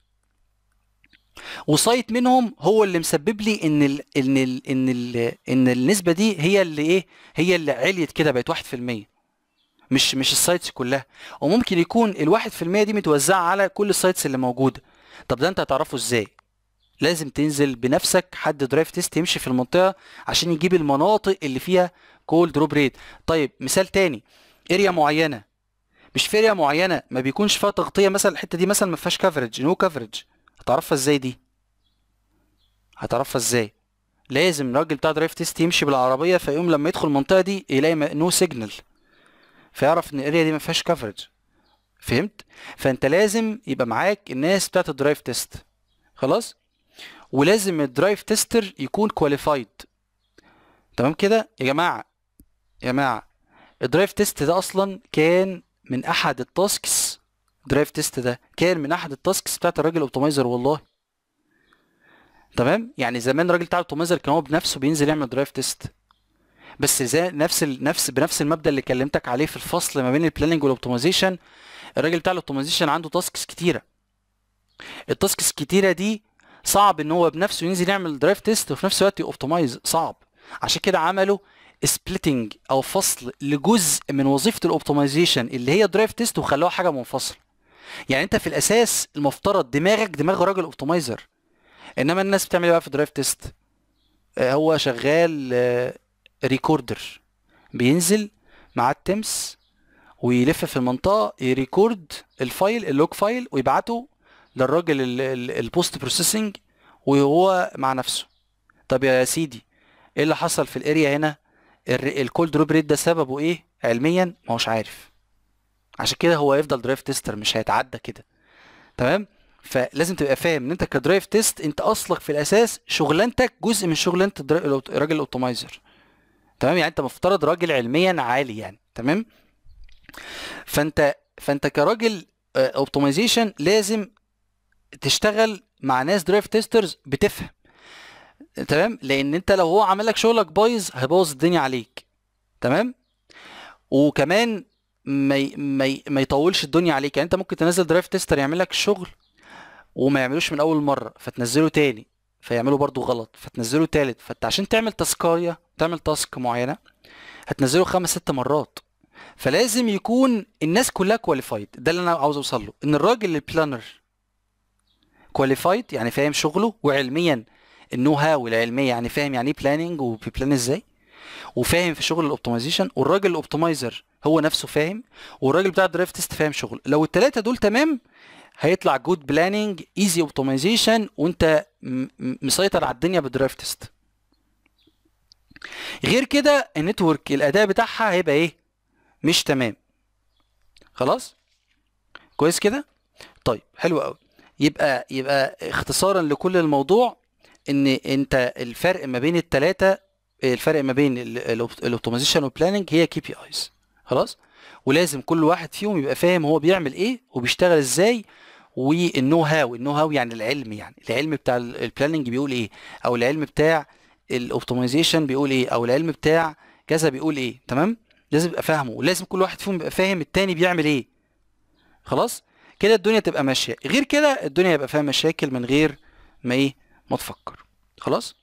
وسايت منهم هو اللي مسبب لي ان ال ان ال ان ال ان النسبة دي هي اللي ايه هي اللي عليت كده بقت واحد في المية مش مش السايتس كلها وممكن يكون الواحد في المية دي متوزعة على كل السايتس اللي موجودة طب ده انت هتعرفه ازاي لازم تنزل بنفسك حد درايف تيست يمشي في المنطقة عشان يجيب المناطق اللي فيها كول دروب ريت طيب مثال تاني اريا معينة مش في اريا معينة ما بيكونش فيها تغطية مثلا الحتة دي مثلا ما فيهاش كفرج نو كفرج هتعرفها ازاي دي هتعرفها ازاي لازم الراجل بتاع درايف تيست يمشي بالعربية فيقوم لما يدخل المنطقة دي يلاقي نو سيجنال فيعرف ان الاريا دي ما فيهاش كفرج فهمت فانت لازم يبقى معاك الناس بتاعت الدرايف تيست خلاص ولازم الدرايف تيستر يكون كواليفايد تمام كده يا جماعه يا جماعه الدرايف تيست ده اصلا كان من احد التاسكس درايف تيست ده كان من احد التاسكس بتاعت الراجل اوبتمايزر والله تمام يعني زمان الراجل بتاع الاوبتمايزر كان هو بنفسه بينزل يعمل درايف تيست بس زي نفس ال... نفس بنفس المبدا اللي كلمتك عليه في الفصل ما بين البلاننج والاوبتمايزيشن الراجل بتاع الاوبتمايزيشن عنده تاسكس كتيره التاسكس كتيره دي صعب ان هو بنفسه ينزل يعمل درايف تيست وفي نفس الوقت يوبتمايز صعب عشان كده عملوا سبليتنج او فصل لجزء من وظيفه الاوبتمايزيشن اللي هي درايف تيست وخلوها حاجه منفصله يعني انت في الاساس المفترض دماغك دماغ راجل اوبتمايزر انما الناس بتعمل ايه بقى في درايف تيست هو شغال ريكوردر بينزل مع التمس ويلف في المنطقه يريكورد الفايل اللوج فايل ويبعته للراجل البوست بروسيسنج وهو مع نفسه طب يا سيدي ايه اللي حصل في الاريا هنا الكول دروب ريت ده سببه ايه علميا ما هوش عارف عشان كده هو يفضل درايف تيستر مش هيتعدى كده تمام فلازم تبقى فاهم ان انت كدرايف تيست انت اصلك في الاساس شغلانتك جزء من شغلانه الراجل الاوتومايزر تمام يعني انت مفترض راجل علميا عالي يعني تمام فانت فانت كراجل اوبتمايزيشن لازم تشتغل مع ناس درايف تيسترز بتفهم تمام لان انت لو هو عمل لك شغلك بايظ هيبوظ الدنيا عليك تمام وكمان ما ما ما يطولش الدنيا عليك يعني انت ممكن تنزل درايف تيستر يعمل لك الشغل وما يعملوش من اول مره فتنزله تاني فيعملوا برضو غلط فتنزله تالت فانت عشان تعمل تاسكايه تعمل تاسك معينه هتنزله خمس ست مرات فلازم يكون الناس كلها كواليفايد ده اللي انا عاوز اوصل له ان الراجل البلانر كواليفايد يعني فاهم شغله وعلميا النو هاو العلميه يعني فاهم يعني ايه بلاننج وبيبلان ازاي وفاهم في شغل الاوبتمايزيشن والراجل الاوبتمايزر هو نفسه فاهم والراجل بتاع الدرايف تيست فاهم شغل لو الثلاثه دول تمام هيطلع جود بلاننج ايزي اوبتمايزيشن وانت مسيطر على الدنيا بالدرايف تيست غير كده النتورك الاداء بتاعها هيبقى ايه مش تمام خلاص كويس كده طيب حلو قوي يبقى يبقى اختصارا لكل الموضوع ان انت الفرق ما بين الثلاثه الفرق ما بين الاوبتمايزيشن والبلاننج هي كي بي ايز خلاص ولازم كل واحد فيهم يبقى فاهم هو بيعمل ايه وبيشتغل ازاي والنو هاو النو هاو يعني العلم يعني العلم بتاع البلاننج بيقول ايه او العلم بتاع الاوبتمايزيشن بيقول ايه او العلم بتاع كذا بيقول ايه تمام لازم يبقى فاهمه ولازم كل واحد فيهم يبقى فاهم التاني بيعمل ايه خلاص كده الدنيا تبقى ماشيه غير كده الدنيا يبقى فيها مشاكل من غير ما ايه ما تفكر خلاص